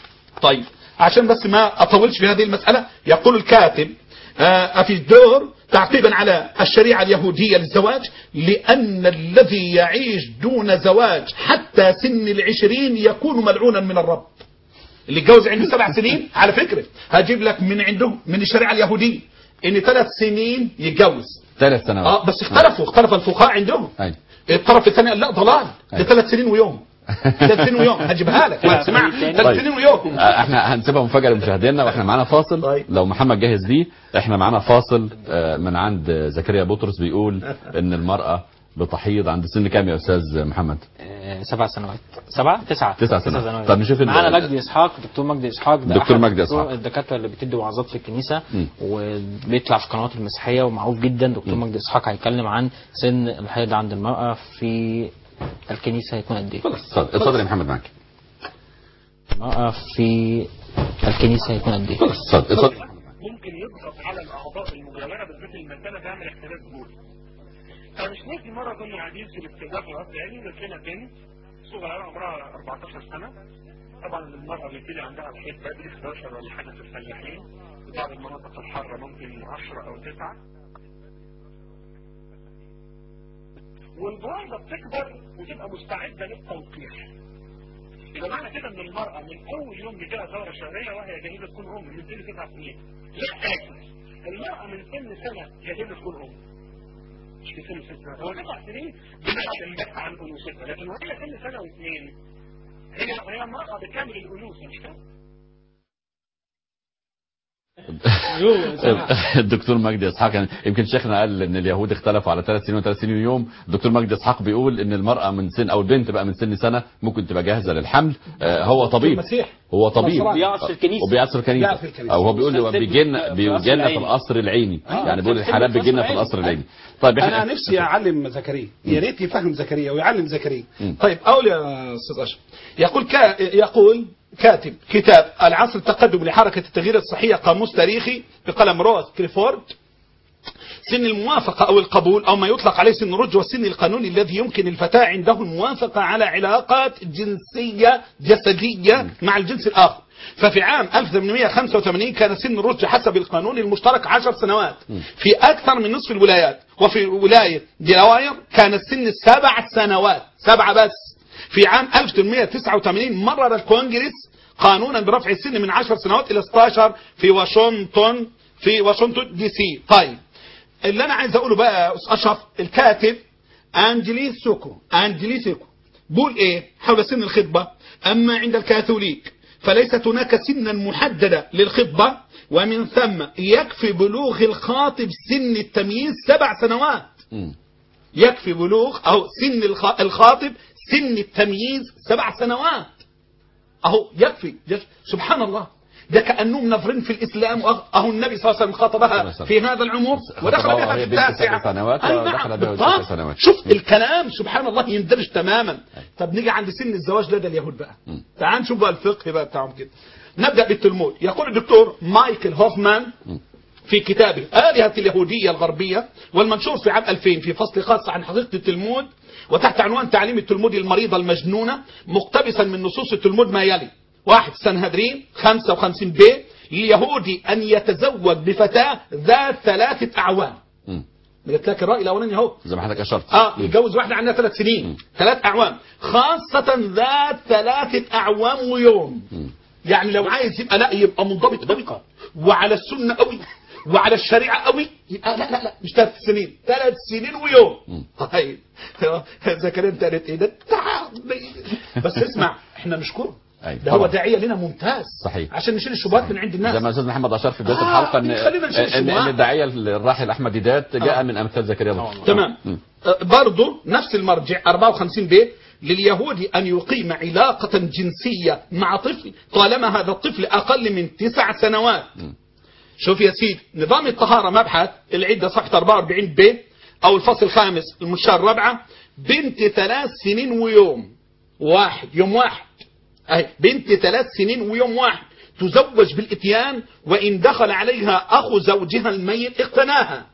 طيب عشان بس ما أطولش في هذه المسألة يقول الكاتب آه، في الدور تعقيبا على الشريعة اليهودية للزواج لأن الذي يعيش دون زواج حتى سن العشرين يكون ملعونا من الرب اللي اتجوز عنده سبع سنين على فكرة هجيب لك من عنده من الشريعة اليهودية ان ثلاث سنين يتجوز ثلاث سنوات اه بس اختلفوا اختلف الفقهاء عندهم أيوة. الطرف الثاني قال لا ضلال ده أيوة. ثلاث سنين ويوم ثلاث سنين ويوم هجيبها لك اسمع ثلاث سنين ويوم آه، احنا هنسيبها مفاجاه لمشاهدينا واحنا معانا فاصل طيب. لو محمد جاهز ليه احنا معانا فاصل آه، من عند زكريا بطرس بيقول ان المراه بتحيض عند سن كام يا استاذ محمد؟ آه، سبع سنوات سبعة تسعة تسع سنوات. طب نشوف ال- معانا مجدي اسحاق دكتور مجدي اسحاق ده دكتور أحد مجدي إسحاق. الدكاتره اللي بتدي وعظات في الكنيسه مم. وبيطلع في القنوات المسيحيه ومعروف جدا دكتور مجدي اسحاق هيتكلم عن سن الحيض عند المراه في الكنيسه هيكون قد ايه؟ اتفضل اتفضل يا محمد معاك المراه في الكنيسه هيكون قد ايه؟ اتفضل اتفضل ممكن يضغط على الاعضاء المجاوره بالذات المثانه تعمل احتباس بولي فمش نادي مره كنا قاعدين في الاستئذان في القصر يعني لقينا بنت صغيره عمرها 14 سنه طبعا المراه بيبتدي عندها الحيض بدري 11 ولا حاجه في الفلاحين في بعض المناطق الحاره ممكن 10 او 9 والبويضه بتكبر وتبقى مستعده للتلقيح يبقى معنى كده ان المرأة من اول يوم بيجيلها دورة شهرية وهي جاهزة تكون ام من سن تسع سنين لا اسف المرأة من سن سنة جاهزة تكون ام مش في سن ست سنين هو تسع سنين بنقعد نبحث عن انوثتها لكن وهي سن سنة واثنين هي هي امرأة بكامل الانوثة مش كده؟ الدكتور مجدي اسحاق يعني يمكن شيخنا قال ان اليهود اختلفوا على ثلاث سنين وثلاث سنين ويوم الدكتور مجدي اسحاق بيقول ان المراه من سن او البنت بقى من سن سنه ممكن تبقى جاهزه للحمل آه، هو طبيب المسيح. هو طبيب نصراني. بيقعد في الكنيسة. وبيقعد في الكنيسه بيقعد في الكنيسة. او هو بيقول هو بيستلم بيجي لنا في بيجي القصر لنا في العيني. القصر العيني آه، يعني بيقول بيستلم الحالات في بيجي لنا في القصر القصر العيني. العيني طيب انا احنا نفسي اعلم زكريا يا ريت يفهم زكريا ويعلم زكريا مم. طيب اقول يا استاذ اشرف يقول كا يقول كاتب كتاب العصر التقدم لحركه التغيير الصحيه قاموس تاريخي بقلم روث كليفورد سن الموافقة أو القبول أو ما يطلق عليه سن الرشد والسن القانوني الذي يمكن الفتاة عنده الموافقة على علاقات جنسية جسدية مع الجنس الآخر ففي عام 1885 كان سن الرشد حسب القانون المشترك 10 سنوات في أكثر من نصف الولايات وفي ولاية ديلاواير كان السن سبع سنوات سبعة بس في عام 1889 مرر الكونجرس قانونا برفع السن من 10 سنوات إلى 16 في واشنطن في واشنطن دي سي طيب اللي انا عايز اقوله بقى يا أستاذ اشرف الكاتب انجلي سوكو انجلي سوكو بيقول ايه حول سن الخطبه اما عند الكاثوليك فليست هناك سنا محدده للخطبه ومن ثم يكفي بلوغ الخاطب سن التمييز سبع سنوات مم. يكفي بلوغ او سن الخ- الخاطب سن التمييز سبع سنوات اهو يكفي يكفي. سبحان الله ده كانهم نظرين في الاسلام وأه- اهو النبي صلى الله عليه وسلم خاطبها في هذا العمر ودخل خطبها بها وهي في بنت التاسعه سبع سنوات أي ودخل نعم بها بالضبط. ست سنوات. شوف الكلام سبحان الله يندرج تماما طب نيجي عند سن الزواج لدى اليهود بقى تعال نشوف بقى الفقه بقى بتاعهم كده نبدا بالتلمود يقول الدكتور مايكل هوفمان في كتابه آلهة اليهودية الغربية والمنشور في عام 2000 في فصل خاص عن حقيقة التلمود وتحت عنوان تعليم التلمود المريضة المجنونة مقتبسا من نصوص التلمود ما يلي واحد سنهدرين 55 ب لليهودي أن يتزوج بفتاة ذات ثلاثة أعوام مم. قلت لك الرأي الأولاني أهو زي ما حضرتك اشرت اه يتجوز واحدة عندها ثلاث سنين ثلاث أعوام خاصة ذات ثلاثة أعوام ويوم يعني لو عايز يبقى لا يبقى منضبط قوي وعلى السنة قوي وعلى الشريعة قوي يبقى لا لا لا مش ثلاث سنين ثلاث سنين ويوم طيب زكريا انت قالت ايه ده تعب. بس اسمع احنا نشكره أيوة، ده هو طبعا. داعية لنا ممتاز صحيح. عشان نشيل الشبهات من عند الناس زي ما الاستاذ محمد اشار في بدايه آه، الحلقه ان خلينا نشوف ان الشبهات. ان الداعيه الراحل احمد ديدات جاء آه. من امثال زكريا بطرس تمام آه، برضه نفس المرجع 54 ب لليهود أن يقيم علاقة جنسية مع طفل طالما هذا الطفل أقل من تسع سنوات شوف يا سيدي نظام الطهارة مبحث العدة صفحة 44 ب أو الفصل الخامس المشار الرابعة بنت ثلاث سنين ويوم واحد يوم واحد أهي بنت ثلاث سنين ويوم واحد تزوج بالإتيان وإن دخل عليها أخو زوجها الميت اقتناها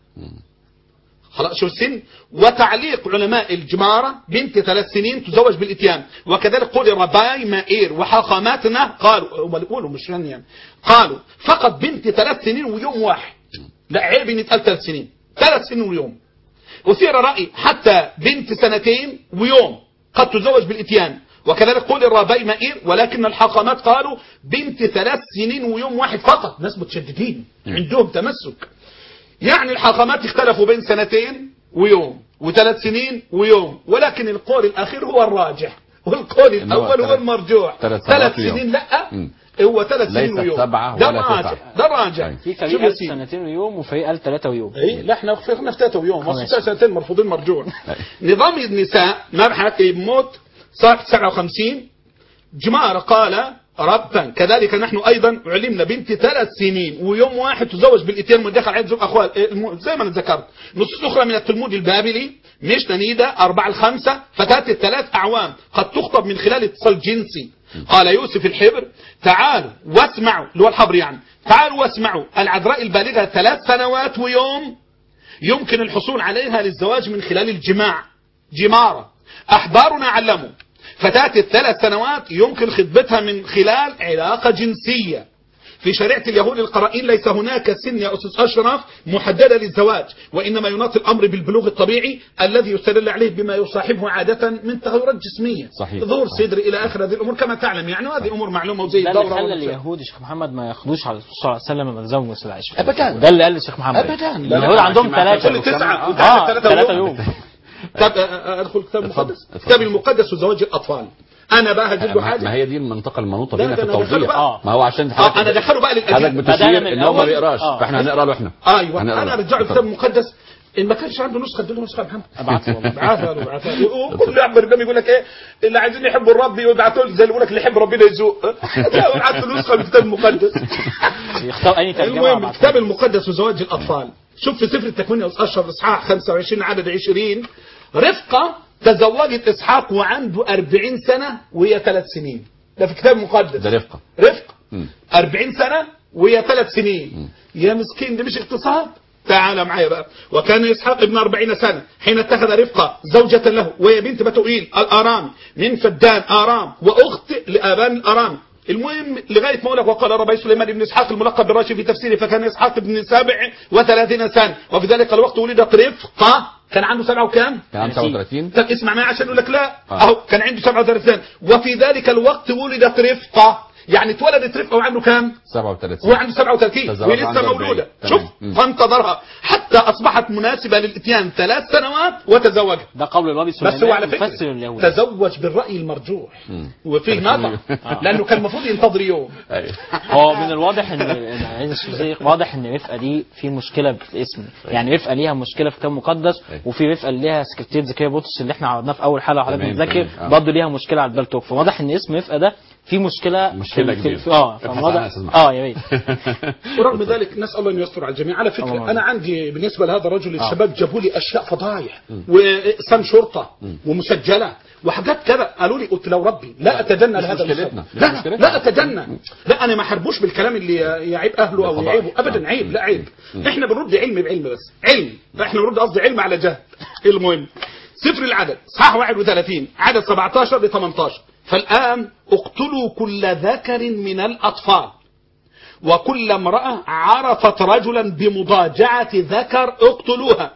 خلاص شو السن وتعليق علماء الجمارة بنت ثلاث سنين تزوج بالإتيان وكذلك قول رباي مائير وحاخاماتنا قالوا هم اللي يقولوا مش يعني قالوا فقط بنت ثلاث سنين ويوم واحد لا عيب ان يتقال ثلاث سنين ثلاث سنين ويوم أثير رأي حتى بنت سنتين ويوم قد تزوج بالإتيان وكذلك قول الرباي مائير ولكن الحاخامات قالوا بنت ثلاث سنين ويوم واحد فقط ناس متشددين عندهم تمسك يعني الحاخامات اختلفوا بين سنتين ويوم وثلاث سنين ويوم ولكن القول الأخير هو الراجح والقول إن هو الأول هو ثلاث- المرجوح ثلاث ثلاث سنوات ويوم. سنين لا مم. هو ثلاث سنين ليست ويوم سبعة ده ولا الراجح تسعة. ده الراجح أيوة. في شوف فريق يا قال سيدي سنتين ويوم وفريق قال ثلاثة ويوم اي لا احنا خفنا في ثلاثة يوم ماشي. وصلنا سنتين مرفوضين مرجوع نظام النساء مبحث موت صفحة 57 جمارة قال ربا كذلك نحن ايضا علمنا بنت ثلاث سنين ويوم واحد تزوج بالاتيان من دخل عيد زوج اخوال إيه الم- زي ما انا ذكرت نص اخرى من التلمود البابلي مش نيدة أربعة الخمسة فتاة الثلاث أعوام قد تخطب من خلال اتصال جنسي قال يوسف الحبر تعالوا واسمعوا اللي هو الحبر يعني تعالوا واسمعوا العذراء البالغة ثلاث سنوات ويوم يمكن الحصول عليها للزواج من خلال الجماع جمارة أحبارنا علموا فتاة الثلاث سنوات يمكن خطبتها من خلال علاقة جنسية في شريعة اليهود القرائن ليس هناك سن يا أستاذ أشرف محددة للزواج وإنما يناط الأمر بالبلوغ الطبيعي الذي يستدل عليه بما يصاحبه عادة من تغيرات جسمية صحيح. ظهور صدر إلى آخر هذه الأمور كما تعلم يعني وهذه أمور معلومة وزي ده اللي الدورة خلى والنساء. اليهود يا شيخ محمد ما ياخدوش على الرسول صلى الله عليه وسلم لما تزوج السيدة عائشة أبداً. ده اللي قال الشيخ محمد أبداً. لا، لا، اليهود عندهم مع- مع- ثلاثة كل تسعة اه وتعالى ثلاثة ثلاثة يوم. يوم طب آه، آه، ادخل الكتاب اتفضل، المقدس اتفضل. الكتاب المقدس وزواج الاطفال انا بقى هجيب له ما حاجه ما هي دي المنطقه المنوطه لا، بينا ده في أنا دخله التوضيح بقى. ما هو عشان اه انا دخله بقى حضرتك للأجيال بدأنا بتشير من ان هو ما الأول. بيقراش آه. فاحنا هنقرا له احنا ايوه هنقرا انا له. ارجع له الكتاب المقدس ان ما كانش عنده نسخه اديله نسخه يا محمد ابعت له والله. ابعتها له ابعتها له وكل يوم برنامج يقول لك ايه اللي عايزين يحبوا الرب يبعتوا لي زي اللي بيقول لك اللي يحب ربنا يزوق ابعت له نسخه من الكتاب المقدس يختار اي ترجمة المهم أبعتها الكتاب له. المقدس وزواج الاطفال شوف في سفر التكوين يا أستاذ اشرف اصحاح 25 عدد 20 رفقه تزوجت اسحاق وعنده 40 سنه وهي ثلاث سنين ده في الكتاب المقدس ده رفقه رفقه مم. 40 سنه وهي ثلاث سنين يا مسكين ده مش اقتصاد تعال معايا بقى وكان اسحاق ابن 40 سنه حين اتخذ رفقه زوجة له وهي بنت بتوئيل الارام من فدان ارام واخت لابان الارام المهم لغايه ما اقول لك وقال ربي سليمان بن اسحاق الملقب بالراشد في تفسيره فكان اسحاق ابن سبع وثلاثين سنه وفي ذلك الوقت ولدت رفقه كان عنده سبعه وكام؟ كان عنده 37 طب اسمع معي عشان يقول لك لا آه. اهو كان عنده 37 سنه وفي ذلك الوقت ولدت رفقه يعني اتولدت رفقه وعنده كام؟ 37 هو عنده 37 تزوج ولسه عنده 40. مولوده تمام. شوف مم. فانتظرها حتى اصبحت مناسبه للاتيان ثلاث سنوات وتزوجها ده قول الوابي سليمان بس هو على مفسر فكره اليهود تزوج بالراي المرجوح وفيه نظر لانه كان المفروض ينتظر يوم أيوة. هو من الواضح ان إن عايز الشيخ واضح ان رفقه دي في مشكله في الاسم يعني رفقه ليها مشكله في الكتاب المقدس أيوة. وفي رفقه اللي ليها سكرتير زكريا بطرس اللي احنا عرضناه في اول حلقه وحضرتك تمام، بنذاكر تمام. آه. برضه ليها مشكله على البال توك فواضح ان اسم رفقه ده في مشكله مشكلة في كبيرة. في اه ابحث فواضح عنها يا أستاذ محمد. اه يا ريت ورغم ذلك نسال الله ان يستر على الجميع على اللهم فكره آمين. انا عندي بالنسبه لهذا الرجل الشباب جابوا لي اشياء فضايح واقسام شرطه ومسجله وحاجات كذا قالوا لي قلت لو ربي لا اتجنى مش لهذا مشكلتنا. المسلسل. لا مش مشكلتنا. لا اتجنى لا انا ما حربوش بالكلام اللي يعيب اهله او بالفضائح. يعيبه ابدا آه. عيب لا عيب احنا بنرد علم بعلم بس علم احنا بنرد قصدي علم على جهل المهم سفر العدد صح 31 عدد 17 ل 18 فالان اقتلوا كل ذكر من الاطفال وكل امرأة عرفت رجلا بمضاجعة ذكر اقتلوها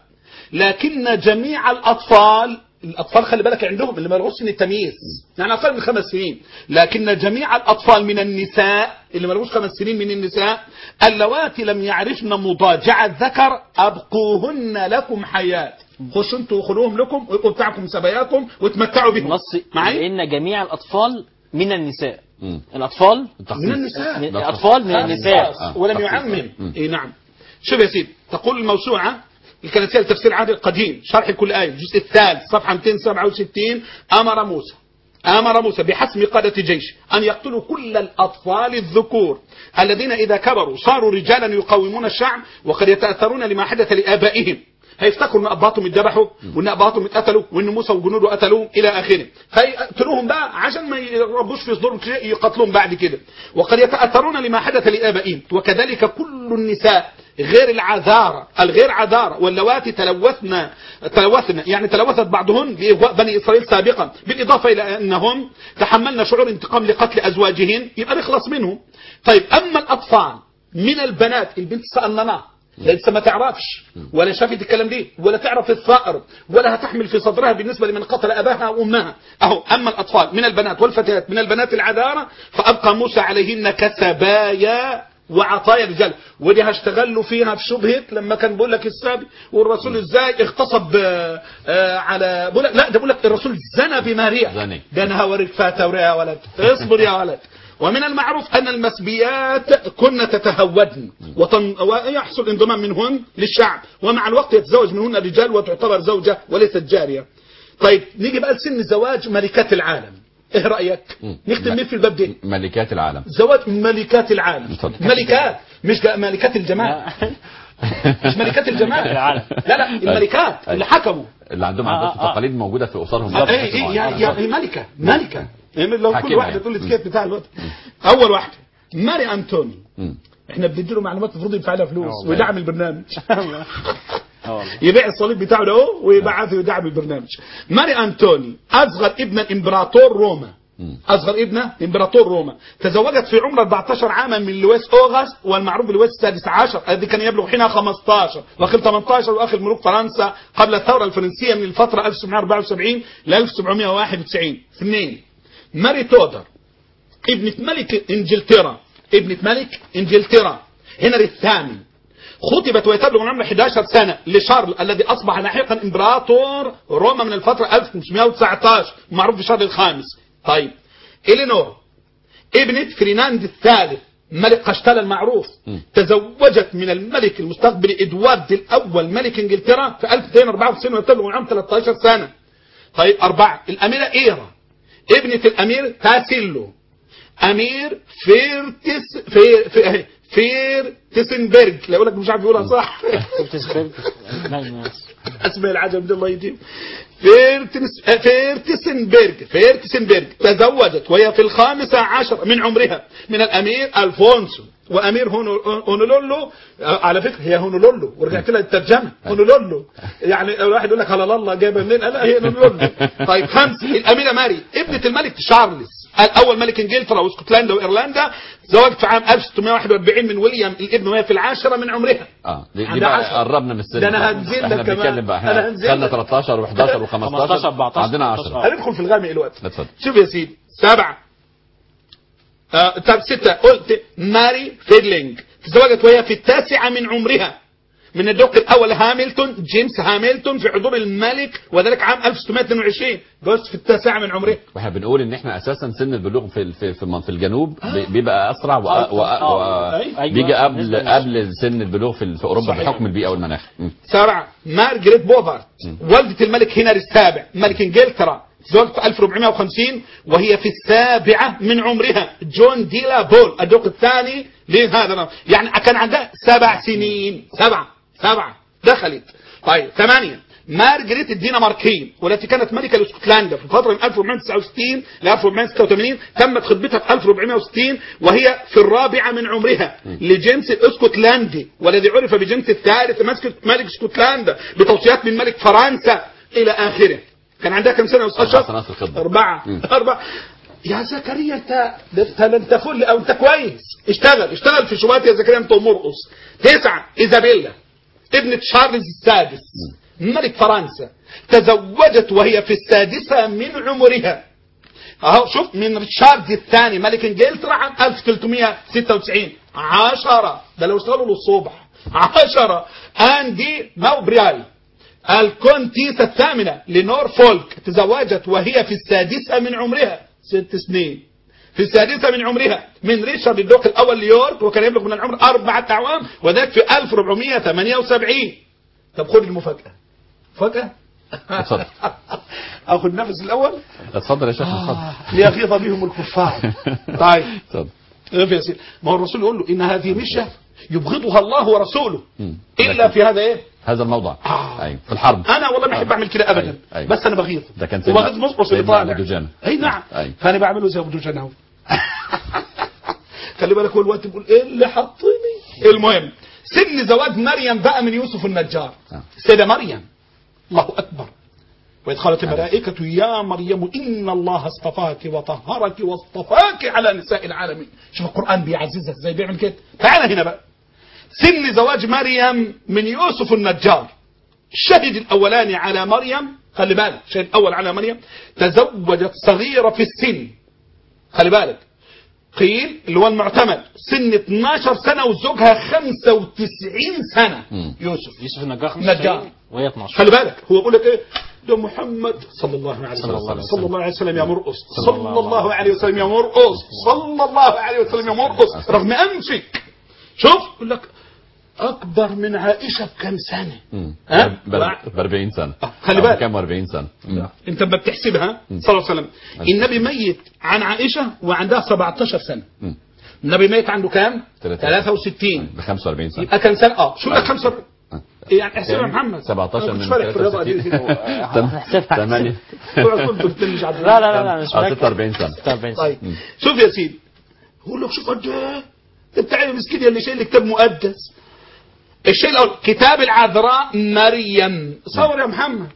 لكن جميع الأطفال الأطفال خلي بالك عندهم اللي ملغوش سن التمييز يعني أقل من خمس سنين لكن جميع الأطفال من النساء اللي ملغوش خمس سنين من النساء اللواتي لم يعرفن مضاجعة ذكر أبقوهن لكم حياة خشوا انتوا وخلوهم لكم ويبقوا بتاعكم سباياكم وتمتعوا بهم نص معايا لان جميع الاطفال من النساء مم. الاطفال التخصيص. من النساء من الاطفال من النساء آه. ولم تخصيص. يعمم مم. اي نعم شوف يا سيدي تقول الموسوعة الكنسية لتفسير العهد القديم شرح كل آية الجزء الثالث صفحة 267 أمر موسى أمر موسى بحسم قادة جيش أن يقتلوا كل الأطفال الذكور الذين إذا كبروا صاروا رجالا يقاومون الشعب وقد يتأثرون لما حدث لآبائهم هيفتكروا ان اباطهم اتذبحوا وان اباطهم اتقتلوا وان موسى وجنوده قتلوهم الى اخره فيقتلوهم بقى عشان ما يربوش في صدورهم شيء يقتلوهم بعد كده وقد يتاثرون لما حدث لابائهم وكذلك كل النساء غير العذارى الغير عذارى واللواتي تلوثن تلوثن يعني تلوثت بعضهن باغواء بني اسرائيل سابقا بالاضافه الى انهم تحملن شعور انتقام لقتل ازواجهن يبقى نخلص منهم طيب اما الاطفال من البنات البنت سألناها لسه ما تعرفش ولا شافت الكلام دي ولا تعرف الثأر ولا هتحمل في صدرها بالنسبة لمن قتل أباها أو أمها أهو أما الأطفال من البنات والفتيات من البنات العذارى فأبقى موسى عليهن كسبايا وعطايا الرجال ودي هشتغلوا فيها في شبهة لما كان بيقول لك السابق والرسول ازاي اغتصب آه، آه، على بقول لك لا ده بيقول لك الرسول زنى بماريا زني. ده انا هوريك فيها توريه يا ولد اصبر يا ولد ومن المعروف أن المسبيات كن تتهودن وتن... ويحصل انضمام منهن للشعب ومع الوقت يتزوج منهن رجال وتعتبر زوجة وليست جارية طيب نيجي بقى لسن زواج ملكات العالم ايه رأيك مم. نختم مين في الباب ده ملكات العالم زواج ملكات العالم اتفضل. ملكات مش جا- ملكات الجمال مش ملكات الجمال العالم. لا لا الملكات اللي حكموا اللي عندهم آه، عادات آه. وتقاليد موجوده في اسرهم ايه ايه يا يا هي ملكه ملكه يعني لو كل حاكمة واحده يعني. تقول السكيت بتاع الوقت اول واحده ماري انتوني مم. احنا بنديله معلومات المفروض يدفع لها فلوس والله. ويدعم البرنامج اه والله يبيع الصليب بتاعه ده اهو ويبعثه يدعم البرنامج ماري انتوني اصغر ابن الامبراطور روما مم. اصغر ابنه امبراطور روما تزوجت في عمر 14 عاما من لويس اوغست والمعروف بلويس السادس عشر الذي كان يبلغ حينها 15 واخر 18 واخر ملوك فرنسا قبل الثوره الفرنسيه من الفتره 1774 ل 1791 اثنين ماري تودر ابنة ملك انجلترا ابنة ملك انجلترا هنري الثاني خطبت وهي تبلغ العمر 11 سنة لشارل الذي أصبح لاحقا إمبراطور روما من الفترة 1519 معروف بشارل الخامس طيب إلينور ابنة فريناند الثالث ملك قشتالة المعروف تزوجت من الملك المستقبل إدوارد الأول ملك إنجلترا في 1294 وهي تبلغ العمر 13 سنة طيب أربعة الأميرة إيرا ابنة الأمير تاسيلو أمير فيرتس في في فيرتسنبرج لا يقول لك مش عارف يقولها صح بتسبب نعم اسماء العجب دي الله يديم فيرتس فيرتسنبرج فيرتسنبرج تزوجت وهي في الخامسة عشر من عمرها من الأمير ألفونسو وأمير هونو- هونولولو آه، على فكرة هي هونولولو ورجعت لها الترجمة هونولولو يعني الواحد يقول لك على الله جايبها منين لا هي هونولولو طيب خمسة الأميرة ماري ابنة الملك تشارلز الأول ملك إنجلترا واسكتلندا وإيرلندا تزوجت في عام 1641 من ويليام الابن وهي في العاشرة من عمرها اه دي, دي عندها بقى عشرة. قربنا من السن ده أنا بقى. هنزل لك احنا كمان. بنتكلم بقى أنا احنا هنزل خدنا لك. 13 و11 و15 15 14 عندنا 10 هندخل في الغامق الوقت اتفضل شوف يا سيدي سبعة آه طب ستة قلت ماري فيدلينج تزوجت وهي في التاسعة من عمرها من الدوق الأول هامilton جيمس هامilton في حضور الملك وذلك عام 1622 جوزت في التاسعة من عمرها واحنا بنقول ان احنا اساسا سن البلوغ في في في, في الجنوب بي- بيبقى اسرع و, و, و, آه. أيوة. بيجي قبل بالنسبة للناس. قبل سن البلوغ في, في اوروبا صحيح. بحكم البيئه والمناخ م. سبعة مارجريت بوفارت والدة الملك هنري السابع ملك انجلترا تزوجت في 1450 وهي في السابعة من عمرها جون ديلا بول الدوق الثاني لهذا يعني كان عندها سبع سنين سبعة سبعة دخلت طيب ثمانية مارجريت الدنماركية والتي كانت ملكة لاسكتلندا في الفترة من 1469 ل 1486 تمت خطبتها في 1460 وهي في الرابعة من عمرها لجيمس الاسكتلندي والذي عرف بجيمس الثالث مسك ملك اسكتلندا بتوصيات من ملك فرنسا إلى آخره كان عندها كم سنة يا أستاذ أربع شرف؟ سنوات في الخدمة. أربعة مم. أربعة يا زكريا أنت أنت أنت فل أو أنت كويس اشتغل اشتغل في شبهات يا زكريا أنت مرقص تسعة إيزابيلا ابنة شارلز السادس ملك فرنسا تزوجت وهي في السادسة من عمرها اهو شوف من ريتشارد الثاني ملك انجلترا عام 1396 عشرة ده لو اشتغلوا له الصبح عشرة اندي ماوبريال الكونتيسة الثامنة لنورفولك تزوجت وهي في السادسة من عمرها ست سنين في السادسة من عمرها من ريتشارد الدوق الأول ليورك وكان يبلغ من العمر أربعة أعوام وذاك في 1478 طب خد المفاجأة مفاجأة اتفضل. اخد نفس الأول اتفضل يا شيخ اتفضل ليغيظ بهم الكفار طيب اتفضل شوف يا سيدي ما هو الرسول يقول له ان هذه مشة يبغضها الله ورسوله مم. الا في هذا ايه هذا الموضع آه. ايوه في الحرب انا والله ما احب اعمل كده ابدا أيوة، أيوة. بس انا بغيظ ده كان سيدنا- وبغيظ مصر اللي سيدنا طالع أبو دجانة. اي نعم أيوة. فانا بعمله زي ابو دجانه اهو خلي بالك هو الوقت بيقول ايه اللي حطني المهم سن زواج مريم بقى من يوسف النجار آه. سيدة مريم الله اكبر وإذ قالت الملائكة يا مريم إن الله اصطفاك وطهرك واصطفاك على نساء العالمين شوف القرآن بيعززك زي بيعمل كده تعال هنا بقى سن زواج مريم من يوسف النجار الشهد الأولاني على مريم خلي بالك الشهد الأول على مريم تزوجت صغيرة في السن خلي بالك قيل اللي هو المعتمد سن 12 سنة وزوجها 95 سنة مم. يوسف يوسف النجار نجار. 95 وهي 12 خلي بالك هو يقول لك ايه ده محمد صلى الله عليه صلى الله وسلم عليه صلى الله عليه وسلم يا مرقص صلى صلى الله الله عليه وسلم يا مرقص صلى الله عليه وسلم يا مرقص رغم انفك شوف يقول لك اكبر من عائشه بكم سنه مم. ها؟ ب 40 سنه خلي بالك. كام 40 سنه مم. انت ما بتحسبها صلى الله عليه وسلم النبي ميت عن عائشه وعندها 17 سنه مم. النبي ميت عنده كام 63. 63 ب 45 سنه يبقى كان سنه اه شو لك 45 آه. يعني احسبها يا كام؟ محمد 17 أنا من كنتش فارق في الرياضة دي. 63 8 اوعى تكون بتنجح على لا لا لا, لا مش اه مركز. 46 سنه 46 طيب شوف يا سيدي يقول لك شوف قد ايه انت بتاع مسكين اللي شايل كتاب مقدس الشيء الاول كتاب العذراء مريم صور يا محمد مم.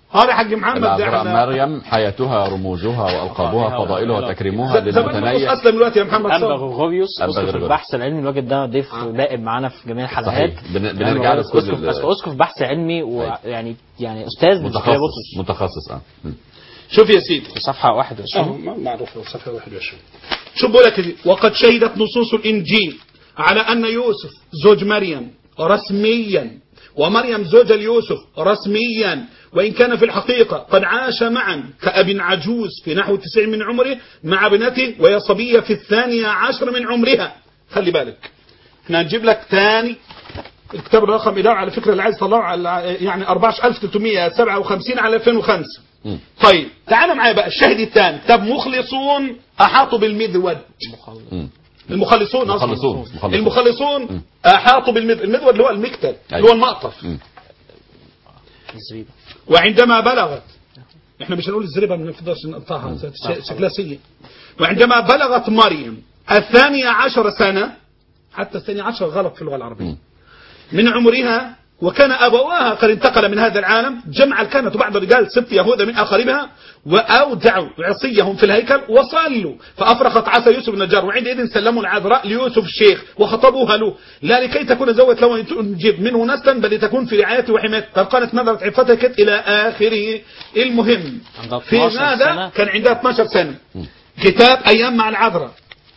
هذا حق محمد العذراء ده مريم حياتها رموزها والقابها فضائلها وتكريمها ز- زمان النصوص للمتنيح اسلم دلوقتي يا محمد أنبا صالح غرغوريوس أنبا أسقف غرغوريوس. البحث العلمي الراجل ده ضيف دائم معانا في جميع الحلقات صحيح. بن- بنرجع أنبا له غرغوريوس كل أسقف ال- أسقف- أسقف بحث علمي ويعني يعني أستاذ من زكريا متخصص بطرس متخصص اه م. شوف يا سيدي في صفحة 21 معروف صفحه 21 شوف بقول لك دي. وقد شهدت نصوص الإنجيل على أن يوسف زوج مريم رسميا ومريم زوجة ليوسف رسميا وإن كان في الحقيقة قد عاش معا كأب عجوز في نحو تسع من عمره مع ابنته وهي صبية في الثانية عشر من عمرها خلي بالك احنا هنجيب لك ثاني الكتاب الرقم إدارة على فكرة اللي عايز يطلعه على يعني 14357 على 2005 مم. طيب تعال معايا بقى الشاهد الثاني كتاب مخلصون أحاطوا بالمذود مم. المخلصون أصلاً. مخلصون. مخلصون. المخلصون احاطوا بالمذود المذود اللي هو المكتل اللي أيوة. هو المقطف مم. الزريبة وعندما بلغت احنا مش هنقول الزريبه ما نقدرش نقطعها ش- شكلها سيء وعندما بلغت مريم الثانية عشر سنة حتى الثانية عشر غلط في اللغة العربية مم. من عمرها وكان أبواها قد انتقل من هذا العالم جمع الكهنة بعض الرجال سبط يهوذا من أقاربها وأودعوا عصيهم في الهيكل وصلوا فأفرخت عصا يوسف النجار وعندئذ سلموا العذراء ليوسف الشيخ وخطبوها له لا لكي تكون زوجة له تنجب منه نسلا بل لتكون في رعايته وحمايته قد قالت نظرت عفتها كت إلى آخره المهم عندها في 12 ماذا سنة. كان عندها 12 سنة كتاب أيام مع العذراء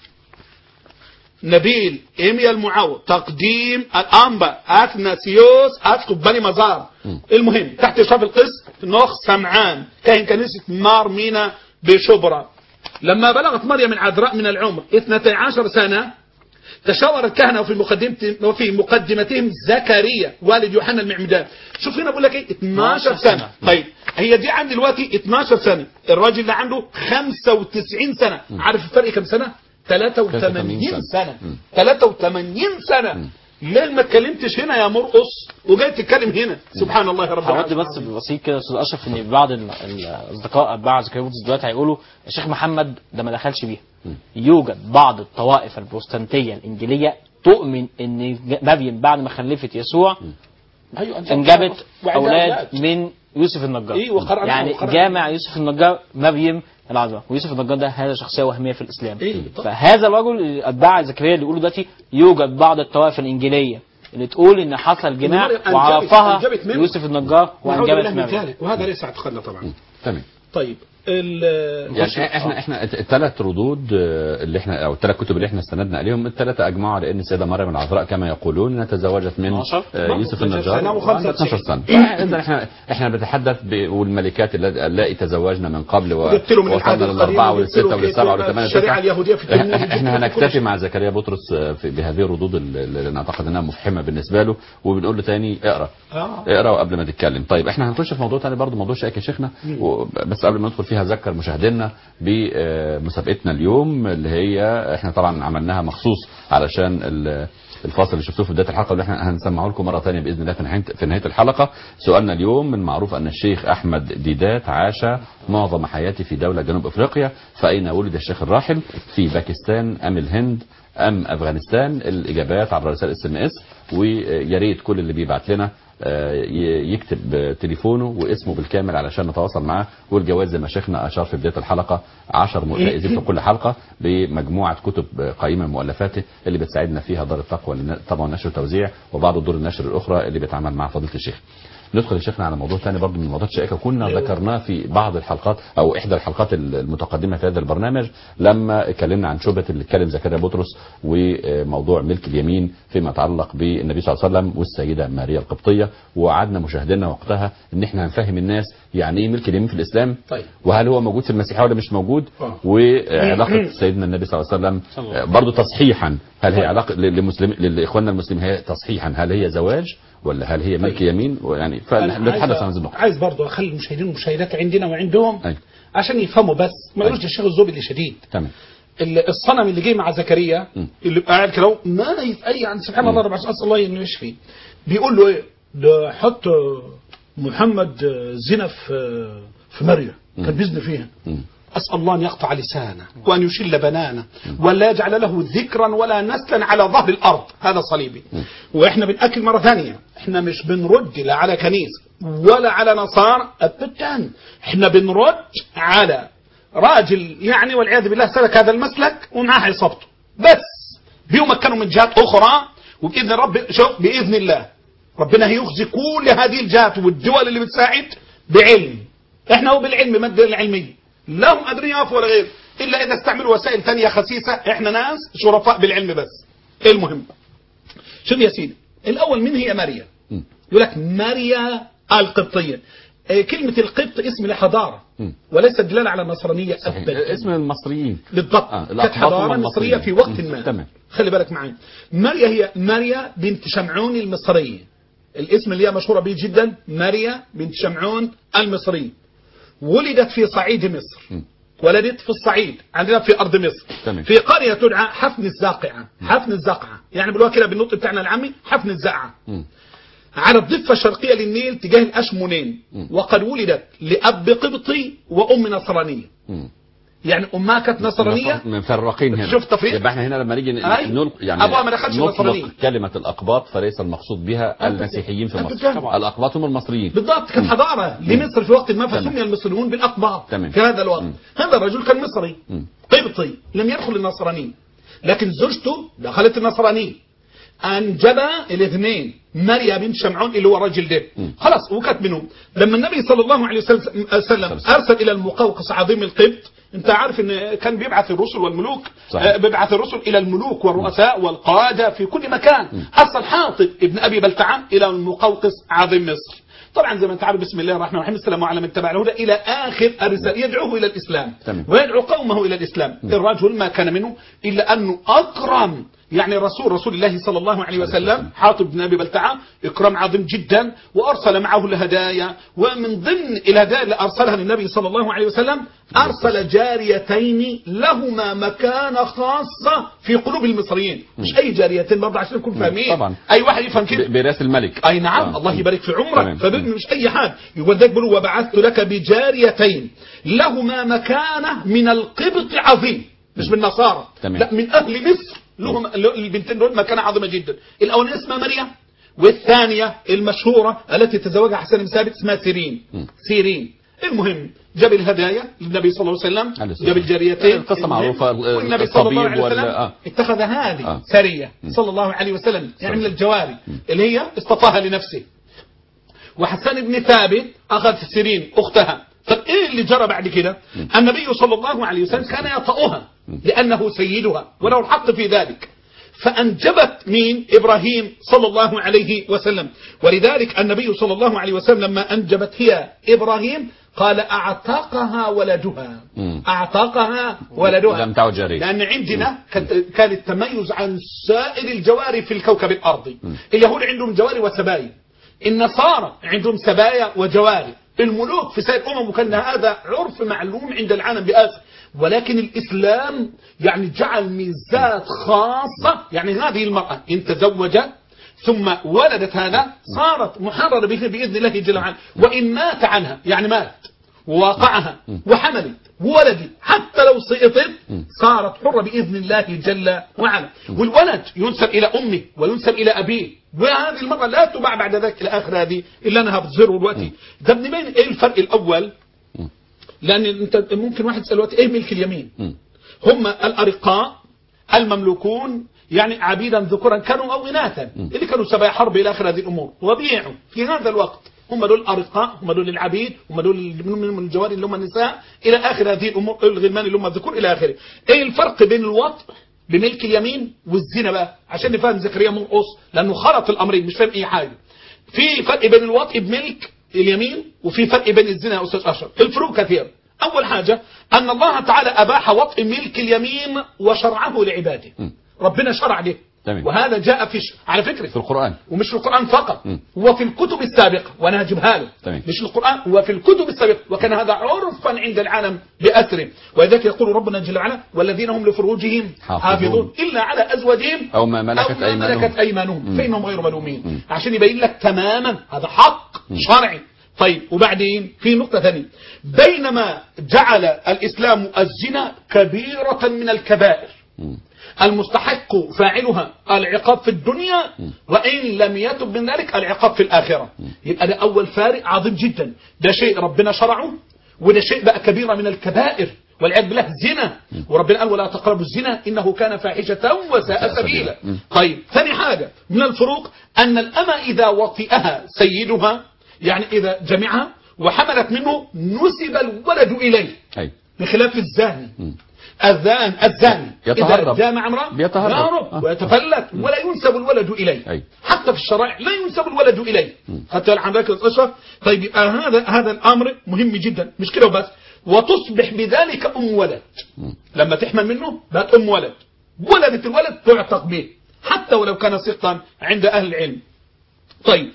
نبيل إيميا المعوض تقديم الأنبا أثناسيوس أسقف بني مزار المهم تحت إشراف القس نوخ سمعان كاهن كنيسة مار مينا بشبرا لما بلغت مريم العذراء من العمر 12 سنة تشاور الكهنة وفي مقدمتهم وفي مقدمتهم زكريا والد يوحنا المعمدان شوف هنا بقول لك ايه 12 سنة طيب هي دي عندي دلوقتي 12 سنة الراجل اللي عنده 95 سنة عارف الفرق كم سنة 83 سنة 83 سنة ليه ما اتكلمتش هنا يا مرقص وجاي تتكلم هنا سبحان الله رب هودي العالمين بس بسيط كده يا استاذ اشرف ان بعض ال- الاصدقاء اتباع زكريا بطرس دلوقتي هيقولوا الشيخ محمد ده ما دخلش بيها يوجد بعض الطوائف البروتستانتيه الانجيليه تؤمن ان ج- مريم بعد ما خلفت يسوع ايوه أنت- انجبت وعندها اولاد من يوسف النجار إيه، وقرأنا- يعني وقرأنا. جامع يوسف النجار مريم العذراء ويوسف النجار ده هذا شخصيه وهميه في الاسلام إيه، طب. فهذا الرجل اتباع زكريا اللي يقولوا دلوقتي يوجد بعض الطوائف الانجيليه اللي تقول ان حصل جماع مريم أنجبت- وعرفها أنجبت منه. يوسف النجار نعوذ وانجبت بالله من مريم ذلك وهذا ليس اعتقادنا طبعا تمام طيب ال- يعني احنا احنا الثلاث ردود آه، اللي احنا او الثلاث كتب اللي احنا استندنا عليهم الثلاثه اجمعوا على ان السيده مريم العذراء كما يقولون انها تزوجت من 12 آه، يوسف 12 سنة النجار و95 وعندها 12 سنه اذا احنا احنا بنتحدث ب- والملكات اللات- اللائي تزوجن من قبل و- وجبت له من ووصلنا الحديث للاربعه القديم، والسته وجبت له وللسبعه في وللثمانيه الشريعة والتسعة. اليهودية في التلميذ، احنا جبت له احنا كل هنكتفي شيء. مع زكريا بطرس آه، في بهذه الردود اللي اللي نعتقد انها مفحمه بالنسبه له وبنقول له تاني اقرا آه. اقرا قبل ما تتكلم طيب احنا هنخش في موضوع تاني برضه موضوع شائك يا شيخنا و- بس قبل ما ندخل فيها ذكر مشاهدينا بمسابقتنا اليوم اللي هي احنا طبعا عملناها مخصوص علشان ال- الفاصل اللي شفتوه في بدايه الحلقه واللي احنا هنسمعه لكم مره ثانيه باذن الله في نهايه في نهايه الحلقه سؤالنا اليوم من معروف ان الشيخ احمد ديدات عاش معظم حياته في دوله جنوب افريقيا فاين ولد الشيخ الراحل في باكستان ام الهند ام افغانستان الاجابات عبر رسائل اس ام اس ويا ريت كل اللي بيبعت لنا آه، ي- يكتب آه، تليفونه واسمه بالكامل علشان نتواصل معاه والجوائز زي ما شيخنا اشار في بدايه الحلقه 10 فائزين في كل حلقه بمجموعه كتب آه، قيمه من مؤلفاته اللي بتساعدنا فيها دار التقوى للن- طبعا نشر وتوزيع وبعض دور النشر الاخرى اللي بيتعامل مع فضيله الشيخ. ندخل يا شيخنا على موضوع ثاني برضه من الموضوعات الشائكه كنا ذكرناه في بعض الحلقات او احدى الحلقات المتقدمه في هذا البرنامج لما اتكلمنا عن شبهه اللي اتكلم زكريا بطرس وموضوع ملك اليمين فيما يتعلق بالنبي صلى الله عليه وسلم والسيده ماريا القبطيه وقعدنا مشاهدينا وقتها ان احنا هنفهم الناس يعني ايه ملك اليمين في الاسلام طيب. وهل هو موجود في المسيحيه ولا مش موجود آه. وعلاقه سيدنا النبي صلى الله عليه وسلم آه، برضه تصحيحا هل هي علاقه للمسلم لاخواننا المسلمين هي تصحيحا هل هي زواج ولا هل هي ملك يمين يعني فنتحدث عن هذه النقطه عايز برضه اخلي المشاهدين والمشاهدات عندنا وعندهم أي. عشان يفهموا بس ما يقولوش الشيخ الزوبي اللي شديد تمام ال- الصنم اللي جه مع زكريا م. اللي قاعد كده ما اي عن سبحان الله رب العالمين اسال الله انه يشفي بيقول له ايه ده حط محمد زنا في في مريم كان بيزني فيها مم. أسأل الله أن يقطع لسانه وأن يشل بنانه ولا يجعل له ذكرا ولا نسلا على ظهر الأرض هذا صليبي واحنا بنأكد مرة ثانية احنا مش بنرد لا على كنيسة ولا على نصارى ابدا احنا بنرد على راجل يعني والعياذ بالله سلك هذا المسلك ومعاه عصابته بس بيمكنوا من جهات اخرى وباذن رب شوف باذن الله ربنا هيخزي كل هذه الجهات والدول اللي بتساعد بعلم احنا هو بالعلم مادة العلمية لا هم قادرين يقفوا ولا غير الا اذا استعملوا وسائل ثانيه خسيسه احنا ناس شرفاء بالعلم بس المهم شوف يا سيدي الاول مين هي ماريا مم. يقول لك ماريا القبطيه آه، كلمه القبط اسم لحضاره مم. وليس دلاله على النصرانيه صحيح ابدا اسم المصريين بالضبط آه، كانت الأقباط حضاره هم مصريه المصريين. في وقت مم. ما تمام. خلي بالك معي ماريا هي ماريا بنت شمعون المصريه الاسم اللي هي مشهوره به جدا ماريا بنت شمعون المصريه ولدت في صعيد مصر مم. ولدت في الصعيد عندنا في ارض مصر تمام. في قريه تدعى حفن الزاقعه حفن الزاقعه يعني بالوقت كده بالنطق بتاعنا العامي حفن الزاقعه مم. على الضفة الشرقية للنيل تجاه الأشمونين وقد ولدت لأب قبطي وأم نصرانية مم. يعني أمها كانت نصرانية مفرقين هنا شوف تفريق؟ يبقى احنا هنا لما نيجي ن- أي. نلق يعني أبوها ما دخلش النصرانية. نطلق كلمة الأقباط فليس المقصود بها أنت المسيحيين في أنت مصر طبعا. الأقباط هم المصريين بالضبط كانت حضارة لمصر في وقت ما تمام. فسمي المصريون بالأقباط تمام. في هذا الوقت مم. هذا الرجل كان مصري مم. قبطي لم يدخل النصرانية لكن زوجته دخلت النصرانية أنجب الاثنين مريم بنت شمعون اللي هو الرجل ده مم. خلاص وكانت منهم لما النبي صلى الله عليه وسلم وسلم أرسل إلى المقوقس عظيم القبط انت عارف ان كان بيبعث الرسل والملوك صحيح. آه، بيبعث الرسل الى الملوك والرؤساء والقاده في كل مكان ارسل حاطب ابن ابي بلتعه الى المقوقس عظيم مصر طبعا زي ما انت عارف بسم الله الرحمن الرحيم السلام على من تبع الهدى الى اخر الرساله يدعوه الى الاسلام تمام. ويدعو قومه الى الاسلام الرجل ما كان منه الا انه اكرم يعني رسول رسول الله صلى الله عليه وسلم حاطب بن ابي بلتعه اكرام عظيم جدا وارسل معه الهدايا ومن ضمن الهدايا اللي ارسلها للنبي صلى الله عليه وسلم ارسل جاريتين لهما مكانه خاصه في قلوب المصريين مش اي جاريتين برضه عشان نكون فاهمين طبعا. اي واحد يفهم كده ب- براس الملك اي نعم آه. الله يبارك في تمام. عمرك فبابن مش اي حاجه يقول ذلك بيقول وبعثت لك بجاريتين لهما مكانه من القبط عظيم مش من النصارى تمام. لا من اهل مصر لهم البنتين دول مكانه عظيمه جدا الاولانيه اسمها مريم والثانيه المشهوره التي تزوجها حسن بن ثابت اسمها سيرين سيرين المهم جاب الهدايا للنبي صلى الله عليه عليه وسلم الصلاة جاب الجاريتين القصة المهم. معروفة، والنبي صلى الله الطبيب عليه وال- وسلم آه. اتخذ هذه آه. سريه صلى الله عليه وسلم يعني من الجواري اللي هي اصطفاها لنفسه وحسان بن ثابت أخذ سيرين أختها طب إيه اللي جرى بعد كده النبي صلى الله عليه وسلم كان يطأها لأنه سيدها وله الحق في ذلك فأنجبت مين إبراهيم صلى الله عليه وسلم ولذلك النبي صلى الله عليه وسلم لما أنجبت هي إبراهيم قال أعتقها ولدها مم. أعتقها ولدها لم تعد جارية. لأن عندنا كانت- كان التميز عن سائر الجواري في الكوكب الأرضي اليهود عندهم جواري وسبايا النصارى عندهم سبايا وجواري الملوك في سائر الأمم وكان هذا عرف معلوم عند العالم بأسر ولكن الإسلام يعني جعل ميزات خاصة يعني هذه المرأة إن تزوجت ثم ولدت هذا صارت محررة به بإذن الله جل وعلا وإن مات عنها يعني مات ووقعها وحملت وولدت حتى لو سقطت صارت حرة بإذن الله جل وعلا والولد ينسب إلى أمه وينسب إلى أبيه وهذه المرة لا تباع بعد ذلك إلى آخر هذه إلا أنها بتزره دلوقتي ده بنبين إيه الفرق الأول لأن أنت ممكن واحد يسأل دلوقتي إيه ملك اليمين مم. هم الأرقاء المملوكون يعني عبيدا ذكورا كانوا أو إناثا اللي كانوا سبايا حرب إلى آخر هذه الأمور وبيعوا في هذا الوقت هم دول الأرقاء هم دول العبيد هم دول من من الجواري اللي هم النساء إلى آخر هذه الأمور الغلمان اللي هم الذكور إلى آخره إيه الفرق بين الوطء بملك اليمين والزنا بقى عشان نفهم زكريا مرقص لأنه خلط الأمرين مش فاهم أي حاجة في فرق بين الوطء بملك اليمين وفي فرق بين الزنا يا أستاذ أشرف الفروق كثير أول حاجة أن الله تعالى أباح وطء ملك اليمين وشرعه لعباده ربنا شرع ده تمام. وهذا جاء في ش... على فكرة في القرآن ومش في القرآن فقط مم. هو في الكتب السابقة وأنا هجيبها له تمام. مش القرآن هو في الكتب السابقة وكان هذا عرفا عند العالم بأسره ولذلك يقول ربنا جل وعلا والذين هم لفروجهم حافظون. حافظون إلا على أزواجهم أو ما ملكت أو ما أيمانهم. ملكت أيمانهم مم. فإنهم غير ملومين عشان يبين لك تماما هذا حق شرعي طيب وبعدين في نقطة ثانية بينما جعل الإسلام الزنا كبيرة من الكبائر المستحق فاعلها العقاب في الدنيا وإن لم يتب من ذلك العقاب في الآخرة يبقى ده أول فارق عظيم جدا ده شيء ربنا شرعه وده شيء بقى كبيرة من الكبائر والعياذ بالله زنا وربنا قال ولا تقربوا الزنا إنه كان فاحشة وساء سبيلا طيب ثاني حاجة من الفروق أن الأمة إذا وطئها سيدها يعني إذا جمعها وحملت منه نسب الولد إليه أي بخلاف الزاني الزان الزاني يتهرب. إذا جامع امرأة بيتهرب. يهرب آه. ويتفلت ولا ينسب الولد إليه أي. حتى في الشرائع لا ينسب الولد إليه حتى عن ذلك الأشرف طيب يبقى هذا هذا الأمر مهم جدا مش كده وبس وتصبح بذلك أم ولد لما تحمل منه بقت أم ولد ولدت الولد تعتق به حتى ولو كان سقطا عند أهل العلم طيب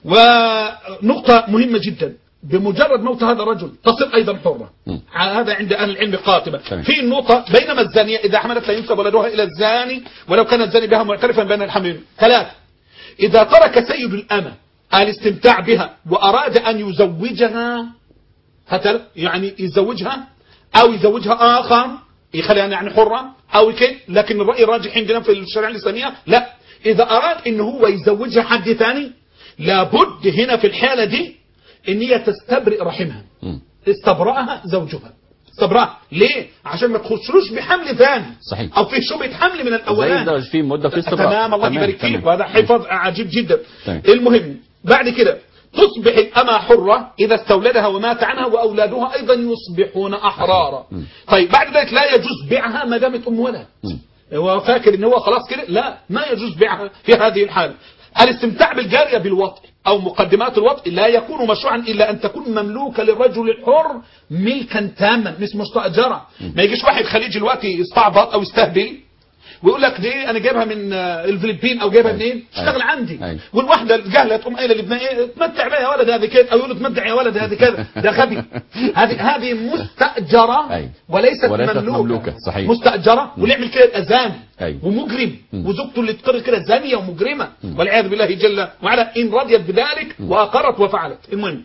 ونقطة مهمة جدا بمجرد موت هذا الرجل تصير أيضا حرة هذا عند أهل العلم قاطبة تمام. في النقطة بينما الزانية إذا حملت لا ينسب ولدها إلى الزاني ولو كان الزاني بها معترفا بين الحملين ثلاثة إذا ترك سيد الأمة الاستمتاع بها وأراد أن يزوجها هتل يعني يزوجها أو يزوجها آخر يخليها يعني حرة أو كده لكن الرأي الراجح عندنا في الشريعة الإسلامية لا إذا أراد إن هو يزوجها حد ثاني لابد هنا في الحالة دي إن هي تستبرئ رحمها استبرأها زوجها استبرأها ليه؟ عشان ما تخشلوش بحمل ثاني صحيح. أو في شبهة حمل من زي الأولاني ده في مدة في استبراء تمام الله يبارك فيك وهذا حفظ عجيب جدا تمام. المهم بعد كده تصبح الأمة حرة إذا استولدها ومات عنها وأولادها أيضا يصبحون أحرارا طيب بعد ذلك لا يجوز بيعها ما دامت أم ولد هو فاكر ان هو خلاص كده لا ما يجوز بيعها في هذه الحالة الاستمتاع بالجارية بالوطء او مقدمات الوطء لا يكون مشروعا الا ان تكون مملوكة للرجل الحر ملكا تاما مش مستأجرة ما يجيش واحد خليجي دلوقتي يستعبط او يستهبل ويقول لك دي انا جايبها من آه، الفلبين او جايبها منين اشتغل عندي أيوة. والواحده الجهله تقوم قايله لابنها ايه تمتع بها يا ولد هذه كده او يقول له تمتع يا ولد هذه كذا ده غبي هذه هذه مستاجره أيوة. وليست, وليست مملوكه, مملوكة، صحيح. مستاجره واللي يعمل كده يبقى زاني أيوة. ومجرم وزوجته اللي تقر كده زانيه ومجرمه والعياذ بالله جل وعلا ان رضيت بذلك واقرت وفعلت المهم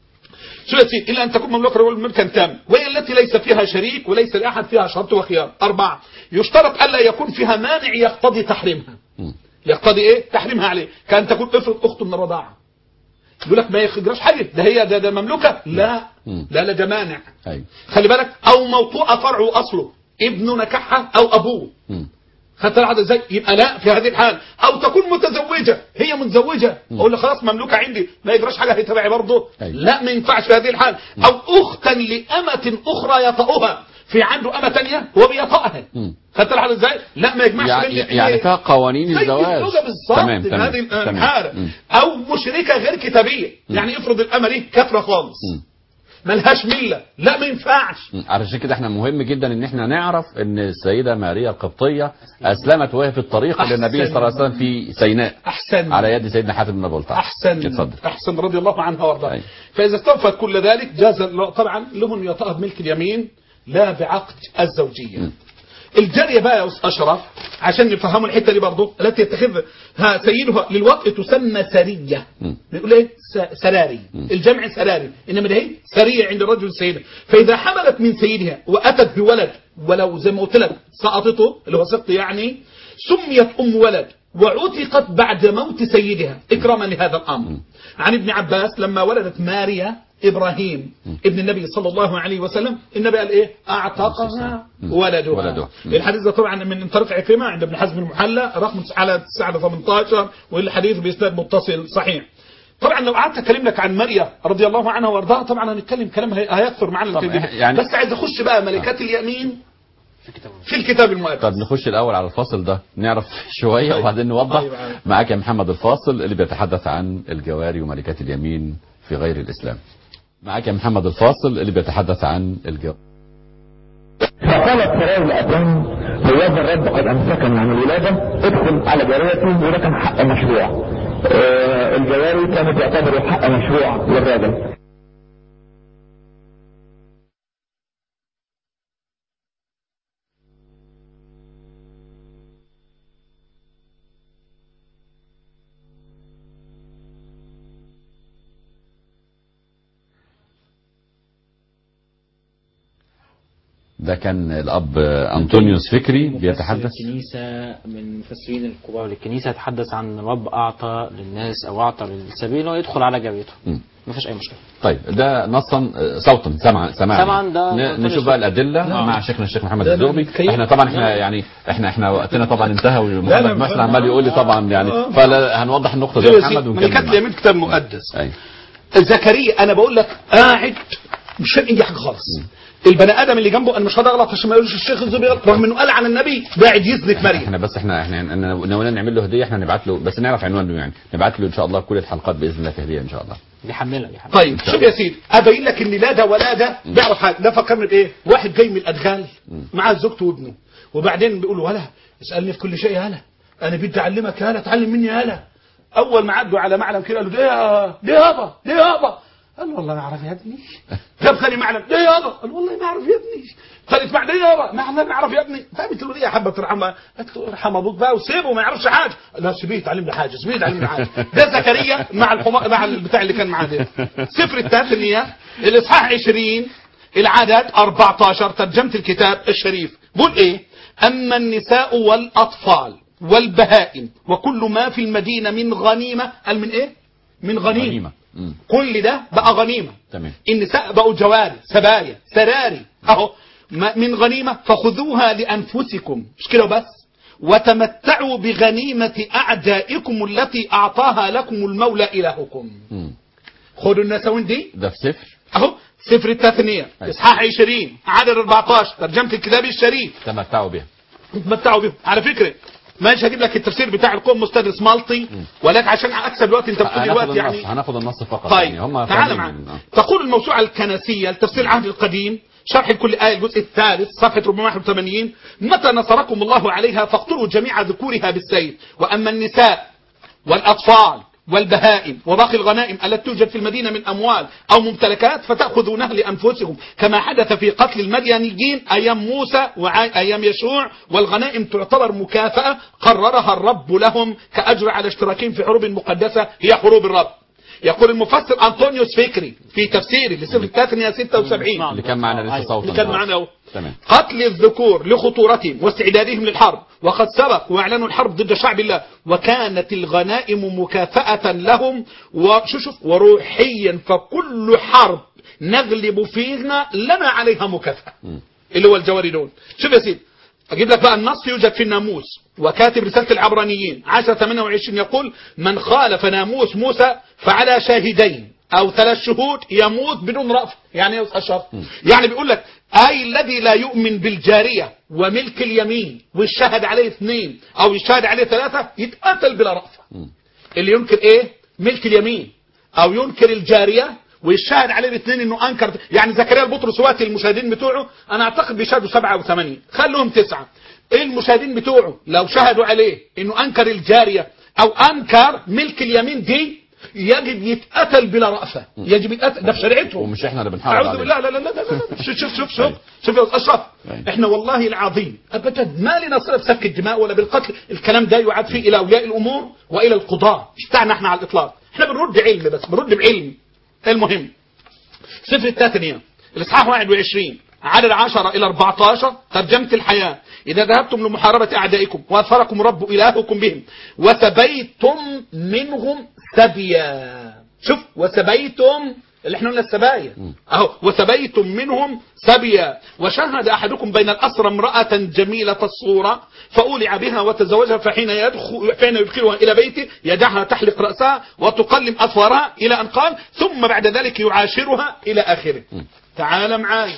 شو يا سيدي إلا أن تكون مملوكة لرجل ملكا تام وهي التي ليس فيها شريك وليس لأحد فيها شرط وخيار أربعة يشترط ألا يكون فيها مانع يقتضي تحريمها يقتضي إيه تحريمها عليه كأن تكون افرض أخته من الرضاعة يقول لك ما يخرجش حاجة ده هي ده, ده مملوكة لا لا لا ده مانع أيوة. خلي بالك أو موطوءة فرعه أصله ابنه نكحها أو أبوه خدت العدد ازاي يبقى لا في هذه الحال او تكون متزوجه هي متزوجه اقول له خلاص مملوكه عندي ما يجراش حاجه هي تبعي برضه أيوة. لا ما ينفعش في هذه الحال او اختا لامه اخرى يطأها في عنده امه ثانيه هو بيطأها خدت العدد ازاي لا ما يجمعش يعني, بين الاثنين. يعني فيها قوانين زي الزواج الزوجة بالظبط تمام في تمام هذه تمام. الحالة مم. أو مشركة غير كتابية يعني افرض الأمة دي كافرة خالص ملهاش ملة لا ما ينفعش علشان كده احنا مهم جدا ان احنا نعرف ان السيده ماريا القبطيه اسلمت وهي في الطريق أحسن. للنبي صلى الله عليه وسلم في سيناء أحسن على يد سيدنا حاتم بن ابي بلتع أحسن اتفضل أحسن رضي الله عنها وارضاها أي. فإذا استوفت كل ذلك جاز له- طبعا لهم يطأها بملك اليمين لا بعقد الزوجية الجارية بقى يا أستاذ أشرف عشان نفهموا الحتة دي برضه التي يتخذها سيدها للوطء تسمى سرية بيقول ايه س- سراري الجمع سراري انما ده هي سرية عند الرجل السيدة فإذا حملت من سيدها وأتت بولد ولو زي ما قلت لك سقطته اللي هو سقط يعني سميت أم ولد وعتقت بعد موت سيدها إكراما لهذا الأمر عن ابن عباس لما ولدت ماريا إبراهيم ابن النبي صلى الله عليه وسلم النبي قال إيه أعتقها ولدها, ولدها. الحديث ده طبعا من طريق عكرمة عند ابن حزم المحلى رقم على 918 والحديث بإسناد متصل صحيح طبعا لو قعدت اكلم لك عن مريم رضي الله عنها وارضاها طبعا هنتكلم كلام هي- هيكثر معانا طب الكلام. يعني- بس عايز اخش بقى ملكات اليمين في الكتاب المقدس طب نخش الاول على الفاصل ده نعرف شويه طيب. وبعدين نوضح طيب، عارف. معاك يا محمد الفاصل اللي بيتحدث عن الجواري وملكات اليمين في غير الاسلام معاك يا محمد الفاصل اللي بيتحدث عن الجواري فقالت سرايا الأبرام هذا الرب قد أمسكني عن الولادة ادخل على جاريتي وده كان حق مشروع آه، الجواري كانت تعتبر حق مشروع للراجل ده كان الاب انطونيوس فكري بيتحدث الكنيسة من المفسرين الكبار للكنيسة يتحدث عن رب أعطى للناس أو أعطى للسبيل إنه يدخل على جاريته مم. ما فيش أي مشكلة طيب ده نصا آه، صوتا سمعا سماعا سمعاً ده ن- أنطونيوس نشوف بقى فكري. الادله نعم. مع شيخنا الشيخ محمد ده الزغبي كيف- احنا طبعا احنا يعني احنا احنا وقتنا طبعا انتهى لا، ومحمد لا، مثلا عمال يقول لي طبعا يعني آه. فلا هنوضح النقطه دي شوف يا يا محمد سيدي، ونكمل ملكات معاك. اليمين كتاب مقدس ايوه زكريا انا بقول لك قاعد مش فاهم اي حاجه خالص البني ادم اللي جنبه انا مش هغلط عشان ما يقولش الشيخ الزبي غلط رغم انه قال عن النبي قاعد يزنك مريم احنا بس احنا احنا احنا ناويين نعمل له هديه احنا نبعت له بس نعرف عنوانه يعني نبعت له ان شاء الله كل الحلقات باذن الله هديه ان شاء الله بيحملها بيحملها طيب شوف يا سيدي ابين لك ان لا ده ولا ده بيعرف حاجه ده فكرني بايه واحد جاي من الادغال معاه زوجته وابنه وبعدين بيقول له هلا اسالني في كل شيء يا هلا انا بدي اعلمك يا هلا تعلم مني يا هلا اول ما عدوا على معلم كده قالوا ده يا ده يابا ده يابا قال والله ما اعرف يا ابني جاب ثاني معلم ده يابا قال والله ما اعرف يا ابني ثالث معلم ده يابا ما والله ما اعرف يا ابني فهمت له ليه يا حبه ترحمها قالت له ارحم ابوك بقى وسيبه ما يعرفش حاجه لا سيبيه تعلمني حاجه سيبيه تعلمني حاجه ده زكريا مع الحما... مع البتاع اللي كان معاه ده سفر التثنيه الاصحاح 20 العدد 14 ترجمه الكتاب الشريف بقول ايه اما النساء والاطفال والبهائم وكل ما في المدينه من غنيمه قال من ايه من غنيمه, غنيمة. مم. كل ده بقى غنيمه تمام النساء بقوا جواري سبايا سراري اهو ما- من غنيمة فخذوها لأنفسكم مش كده بس وتمتعوا بغنيمة أعدائكم التي أعطاها لكم المولى إلهكم مم. خدوا النسوين دي ده في صفر أهو سفر التثنية أيوة. إصحاح 20 عدد 14 ترجمة الكتاب الشريف تمتعوا بها تمتعوا بيهم على فكرة ماشي هجيب لك التفسير بتاع القوم مستدرس مالطي ولكن عشان اكسب الوقت انت بتقول هناخد الوقت النص يعني هناخد النص فقط طيب يعني هم تعال فاهمين معنا ال- آه. تقول الموسوعة الكنسية لتفسير العهد القديم شرح كل آية الجزء الثالث صفحة 481 متى نصركم الله عليها فاقتلوا جميع ذكورها بالسيف وأما النساء والأطفال والبهائم وباقي الغنائم التي توجد في المدينة من أموال أو ممتلكات فتأخذونها لأنفسكم كما حدث في قتل المديانيين أيام موسى وأيام يشوع والغنائم تعتبر مكافأة قررها الرب لهم كأجر على اشتراكهم في حروب مقدسة هي حروب الرب يقول المفسر أنطونيوس فكري في تفسيره لسفر التثنية 76 اللي كان معنا لسه صوتا اللي كان معنا اهو تمام قتل الذكور لخطورتهم واستعدادهم للحرب وقد سبق واعلنوا الحرب ضد شعب الله وكانت الغنائم مكافأة لهم وشو شوف وروحيا فكل حرب نغلب فيها لنا عليها مكافأة اللي هو الجواري دول شوف يا سيدي اجيب لك بقى النص يوجد في الناموس وكاتب رسالة العبرانيين 10 28 يقول من خالف ناموس موسى فعلى شاهدين او ثلاث شهود يموت بدون رأف يعني ايه اشهر يعني بيقول لك اي الذي لا يؤمن بالجارية وملك اليمين والشهد عليه اثنين او يشهد عليه ثلاثة يتقتل بلا رأفة اللي ينكر ايه ملك اليمين او ينكر الجارية ويشهد عليه الاثنين انه انكر يعني زكريا البطرس وقت المشاهدين بتوعه انا اعتقد بيشهدوا سبعة او ثمانية خلوهم تسعة المشاهدين بتوعه لو شهدوا عليه انه انكر الجارية او انكر ملك اليمين دي يجب يتقتل بلا رأفة يجب يتقتل ده في شريعتهم ومش احنا اللي بنحاول اعوذ عليه بالله لا لا لا لا لا شوف شوف شوف شوف شوف يا استاذ اشرف أيوة. احنا والله العظيم ابدا ما لنا صله بسفك الدماء ولا بالقتل الكلام ده يعاد فيه الى اولياء الامور والى القضاة مش بتاعنا احنا على الاطلاق احنا بنرد علم بس بنرد بعلم المهم سفر التثنية الإصحاح 21 عدد 10 إلى 14 ترجمة الحياة إذا ذهبتم لمحاربة أعدائكم وأظفركم الرب إلهكم بهم وسبيتم منهم سبيا شوف وسبيتم اللي احنا قلنا السبايا اهو وسبيتم منهم سبيا وشهد احدكم بين الاسرى امراه جميله الصوره فاولع بها وتزوجها فحين يدخل حين يدخلها الى بيته يدعها تحلق راسها وتقلم اظفارها الى ان قال ثم بعد ذلك يعاشرها الى اخره تعال معاي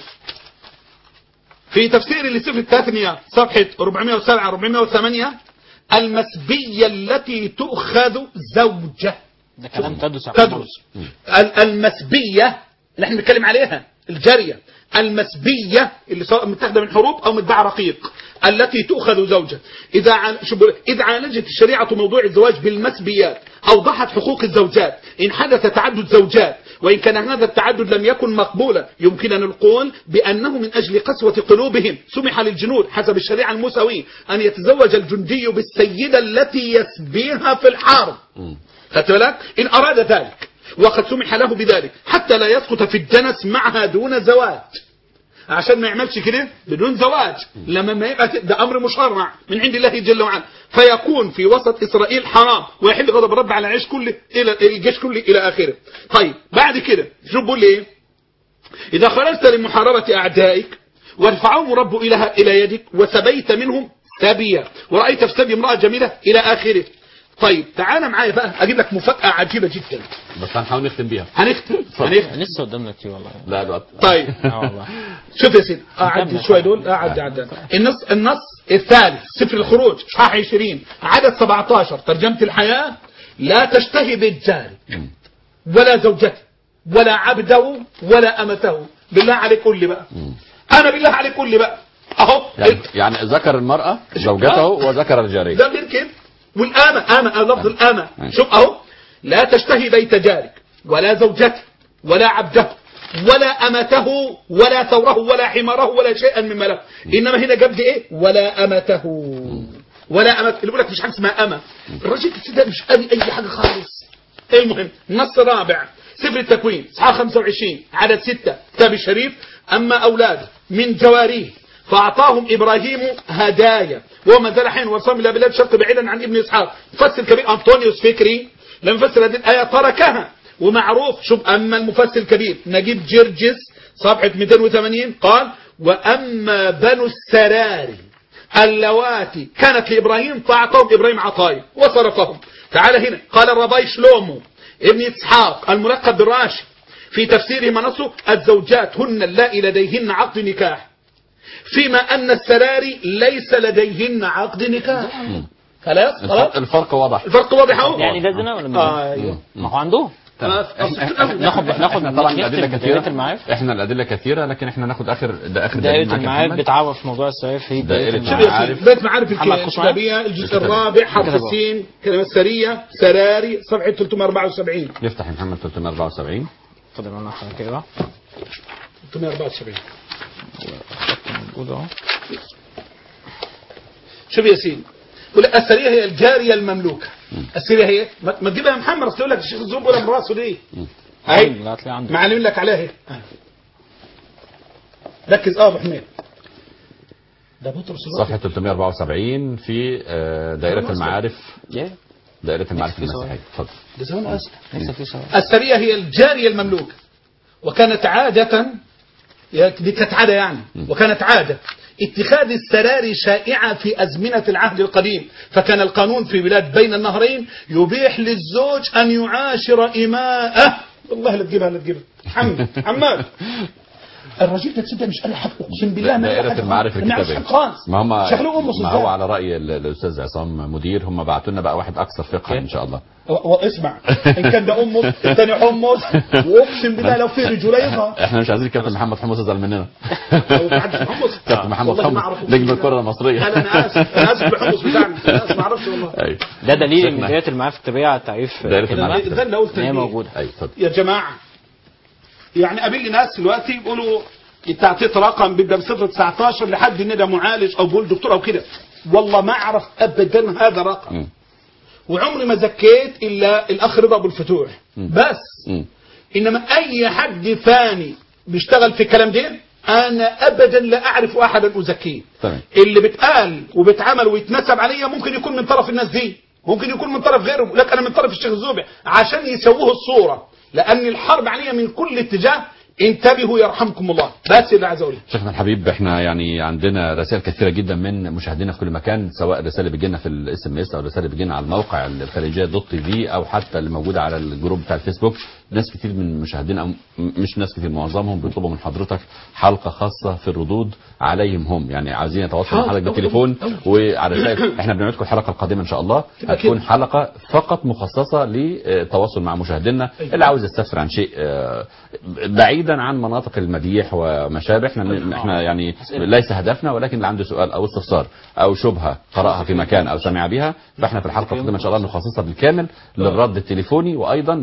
في تفسير لسفر التثنية صفحة 407 408 المسبية التي تؤخذ زوجة ده كلام تدرس يا تدرس ال- المسبية اللي احنا بنتكلم عليها الجارية المسبية اللي سواء متاخده من حروب او متباع رقيق التي تؤخذ زوجة إذا عال... شو بقول- إذا عالجت الشريعة موضوع الزواج بالمسبيات أوضحت حقوق الزوجات إن حدث تعدد زوجات وإن كان هذا التعدد لم يكن مقبولا يمكن أن نقول بأنه من أجل قسوة قلوبهم سمح للجنود حسب الشريعة الموسوية أن يتزوج الجندي بالسيدة التي يسبيها في الحرب خدت بالك إن أراد ذلك وقد سمح له بذلك حتى لا يسقط في الدنس معها دون زواج عشان ما يعملش كده بدون زواج لما ما يبقى كده ده امر مشرع من عند الله جل وعلا فيكون في وسط اسرائيل حرام ويحل غضب رب على العيش كله الى الجيش كله الى اخره طيب بعد كده شوف بيقول لي ايه اذا خرجت لمحاربه اعدائك وارفعهم رب إلى إلى يدك وسبيت منهم سبيا ورأيت في سبي امرأة جميلة إلى آخره طيب تعال معايا بقى أجيب لك مفاجأة عجيبة جدا بس هنحاول نختم بيها هنختم هنختم لسه قدامنا كتير والله لا الوقت طيب اه والله شوف يا سيدي أعدي شوية دول أعدي عدى النص النص الثالث سفر الخروج صحاح 20 عدد 17 ترجمة الحياة لا تشتهي بيت جاري ولا زوجته ولا عبده ولا أمته بالله عليك قول لي بقى أنا بالله عليك قول لي بقى أهو يعني يعني ذكر المرأة زوجته وذكر الجارية ده غير كده والآمة آمة لفظ الآمة ماشي. شوف أهو لا تشتهي بيت جارك ولا زوجته ولا عبده ولا أمته ولا ثوره ولا حماره ولا شيئا مما له إنما هنا جاب لي إيه ولا أمته ولا أمت اللي بيقول لك مش حاجة اسمها أمة الراجل ده مش قاري أي حاجة خالص المهم النص الرابع سفر التكوين صحاح 25 عدد 6 كتاب الشريف أما أولاده من جواريه فأعطاهم إبراهيم هدايا وهو ما زال حين وصام إلى بلاد الشرق بعيدا عن ابن إسحاق مفسر كبير أنطونيوس فكري لما فسر هذه الآية تركها ومعروف شوف أما المفسر الكبير نجيب جرجس صفحة 280 قال وأما بنو السراري اللواتي كانت لإبراهيم فأعطاهم إبراهيم عطايا وصرفهم تعال هنا قال الرباي شلومو ابن إسحاق الملقب بالراشد في تفسيره منصه الزوجات هن اللائي لديهن عقد نكاح فيما أن السراري ليس لديهن عقد نكاح خلاص الفرق, خلاص الفرق واضح الفرق واضح اهو يعني ده زنا ولا مش آه، زنا؟ ايوه ما هو عندهم خلاص. ناخد ناخد احنا طبعا نختم الأدلة بداية كثيرة المعارف احنا الأدلة كثيرة لكن احنا ناخد آخر ده آخر دائرة دليل معاك يا المعارف محمد. بتعوض في موضوع السؤال في دائرة دائرة شوف يا معارف. سيدي بيت معارف محمد خش معايا. الكتابية الجزء الكتابية. الرابع حرف كتابة. السين كلمة سرية سراري صفحة 374 يفتح يا محمد 374 اتفضل انا حضرتك كده 374 موجود اهو شوف يا سيدي يقول لك السرية هي الجارية المملوكة السرية هي ما ما تجيبها يا محمد اصل يقول لك الشيخ الزوب ولا من راسه ليه اهي لا هتلاقي عندك معلم لك عليها اهي أهي. ركز اه يا ابو حميد ده بطرس الوقت. صفحة 374 في آه، دائرة المعارف يا دائرة المعارف في سؤال. المسيحية اتفضل ده زمان اسف لسه في سؤال السرية هي الجارية المملوكة وكانت عادة يا- دي كانت عادة يعني وكانت عادة اتخاذ السراري شائعة في أزمنة العهد القديم فكان القانون في بلاد بين النهرين يبيح للزوج أن يعاشر إماءه والله لا تجيبها لا تجيبها حمد حماد الرجل ده تصدق مش قال حق اقسم بالله ما قال دائرة حاجة المعارف خالص. ما يعرفش الكتابية حاجة خالص ما هم شكله أمه ما صدق. هو على رأي ال- الأستاذ عصام مدير هم بعتوا لنا بقى واحد أكثر فقها إن شاء الله و- واسمع ان كان ده امه الثاني حمص واقسم بالله لو في رجوليها احنا مش عايزين كابتن محمد حمص يزعل مننا لو في حد اسمه حمص كابتن محمد والله ما حمص أعرف نجم اسمه. الكرة المصرية لا لا انا اسف انا اسف بالحمص بتاعنا انا اسف ما اعرفش والله أيوة. ده دليل ان شيخنا. دائرة المعارف الكتابية على التعريف دائرة كده المعارف. بقى. ده اللي قلت ان هي ليه. موجودة أيوة اتفضل يا جماعه يعني قابل لي ناس دلوقتي بيقولوا انت اعطيت رقم بيبدا بصفر 19 لحد ان ده معالج او بقول دكتور او كده والله ما اعرف ابدا هذا رقم مم. وعمري ما زكيت الا الاخ رضا ابو الفتوح بس مم. انما اي حد ثاني بيشتغل في الكلام ده انا ابدا لا اعرف احدا ازكيه تمام. اللي بيتقال وبيتعمل ويتنسب عليا ممكن يكون من طرف الناس دي ممكن يكون من طرف غيرهم لكن انا من طرف الشيخ الزوبع عشان يسووه الصوره لان الحرب عليا من كل اتجاه انتبهوا يرحمكم الله بس اللي عايز اقوله شيخنا الحبيب احنا يعني عندنا رسائل كثيره جدا من مشاهدينا في كل مكان سواء الرسائل اللي بتجينا في الاس ام اس او الرسائل اللي بتجينا على الموقع الخارجيه دوت تي في او حتى اللي موجوده على الجروب بتاع الفيسبوك ناس كتير من مشاهدينا او م- مش ناس كتير معظمهم بيطلبوا من حضرتك حلقه خاصه في الردود عليهم هم يعني عايزين يتواصلوا مع حاضر. حضرتك بالتليفون وعلى الرسائل احنا بنوعدكم الحلقه القادمه ان شاء الله تبقى هتكون كده. حلقه فقط مخصصه للتواصل مع مشاهدينا اللي عاوز يستفسر عن شيء آه، بعيدا عن مناطق المديح وما شابه احنا احنا يعني ليس هدفنا ولكن اللي عنده سؤال او استفسار او شبهه قراها في مكان او سمع بها فاحنا في الحلقه القادمه ان شاء الله نخصصها بالكامل للرد التليفوني وايضا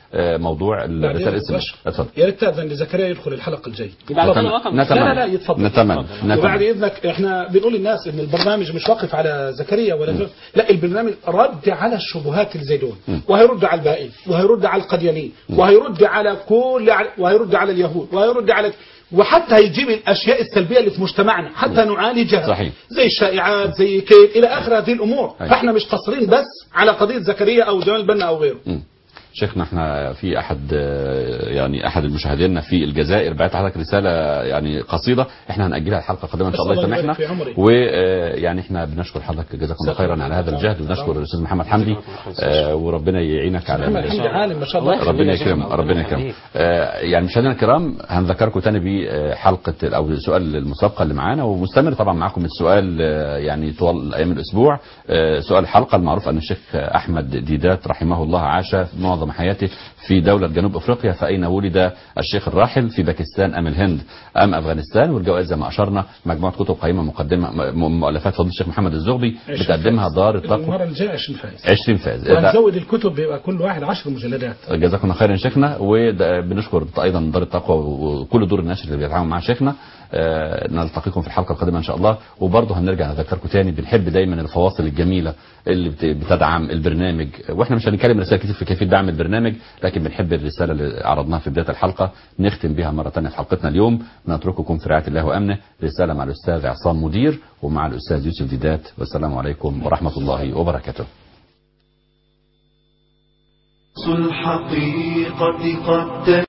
آه، موضوع بعدين الرساله الاس بس. اتفضل يا ريت تاذن لزكريا يدخل الحلقه الجايه يبقى نتمنى ربنا وفق. نتمنى لا لا لا يتفضل نتمنى وبعد نتمنى اذنك احنا بنقول للناس ان البرنامج مش واقف على زكريا ولا م. لا البرنامج رد على الشبهات اللي زي دول وهيرد على البائن وهيرد على القديانين وهيرد على كل وهيرد على اليهود وهيرد على وحتى هيجيب الاشياء السلبيه اللي في مجتمعنا حتى نعالجها صحيح. زي الشائعات زي كيد الى اخر هذه الامور أيوة. فاحنا مش قاصرين بس على قضيه زكريا او جمال بنا او غيره مم. شيخنا احنا في احد آه، يعني احد المشاهدين في الجزائر بعت حضرتك رساله يعني قصيده احنا هنأجلها الحلقه القادمه ان شاء الله بس الله يسامحنا يبارك في عمري. ويعني احنا بنشكر حضرتك جزاكم الله خيرا على هذا الجهد وبنشكر الاستاذ محمد حمدي آه، وربنا يعينك على محمد حمدي عالم ما شاء الله ربنا يكرمه ربنا يكرمه آه، يعني مشاهدينا الكرام هنذكركم تاني بحلقه او سؤال المسابقه اللي معانا ومستمر طبعا معاكم السؤال آه، يعني طوال ايام الاسبوع آه، سؤال الحلقه المعروف ان الشيخ احمد ديدات رحمه الله عاش معظم حياته في دوله جنوب افريقيا فاين ولد الشيخ الراحل في باكستان ام الهند ام افغانستان والجوائز زي ما اشرنا مجموعه كتب قيمه مقدمه م- مؤلفات فضل الشيخ محمد الزغبي بتقدمها دار التقوى المره الجايه 20 فايز 20 فاز وهنزود الكتب بيبقى كل واحد 10 مجلدات جزاكم الله خيرا شيخنا وبنشكر ايضا دار التقوى وكل دور النشر اللي بيتعاون مع شيخنا آه، نلتقيكم في الحلقه القادمه ان شاء الله وبرضه هنرجع نذكركم تاني بنحب دايما الفواصل الجميله اللي بت- بتدعم البرنامج واحنا مش هنتكلم رسائل كتير في كيفيه دعم البرنامج لكن بنحب الرساله اللي عرضناها في بدايه الحلقه نختم بها مره ثانيه في حلقتنا اليوم نترككم في رعايه الله وامنه رساله مع الاستاذ عصام مدير ومع الاستاذ يوسف ديدات والسلام عليكم ورحمه الله وبركاته الحقيقة قد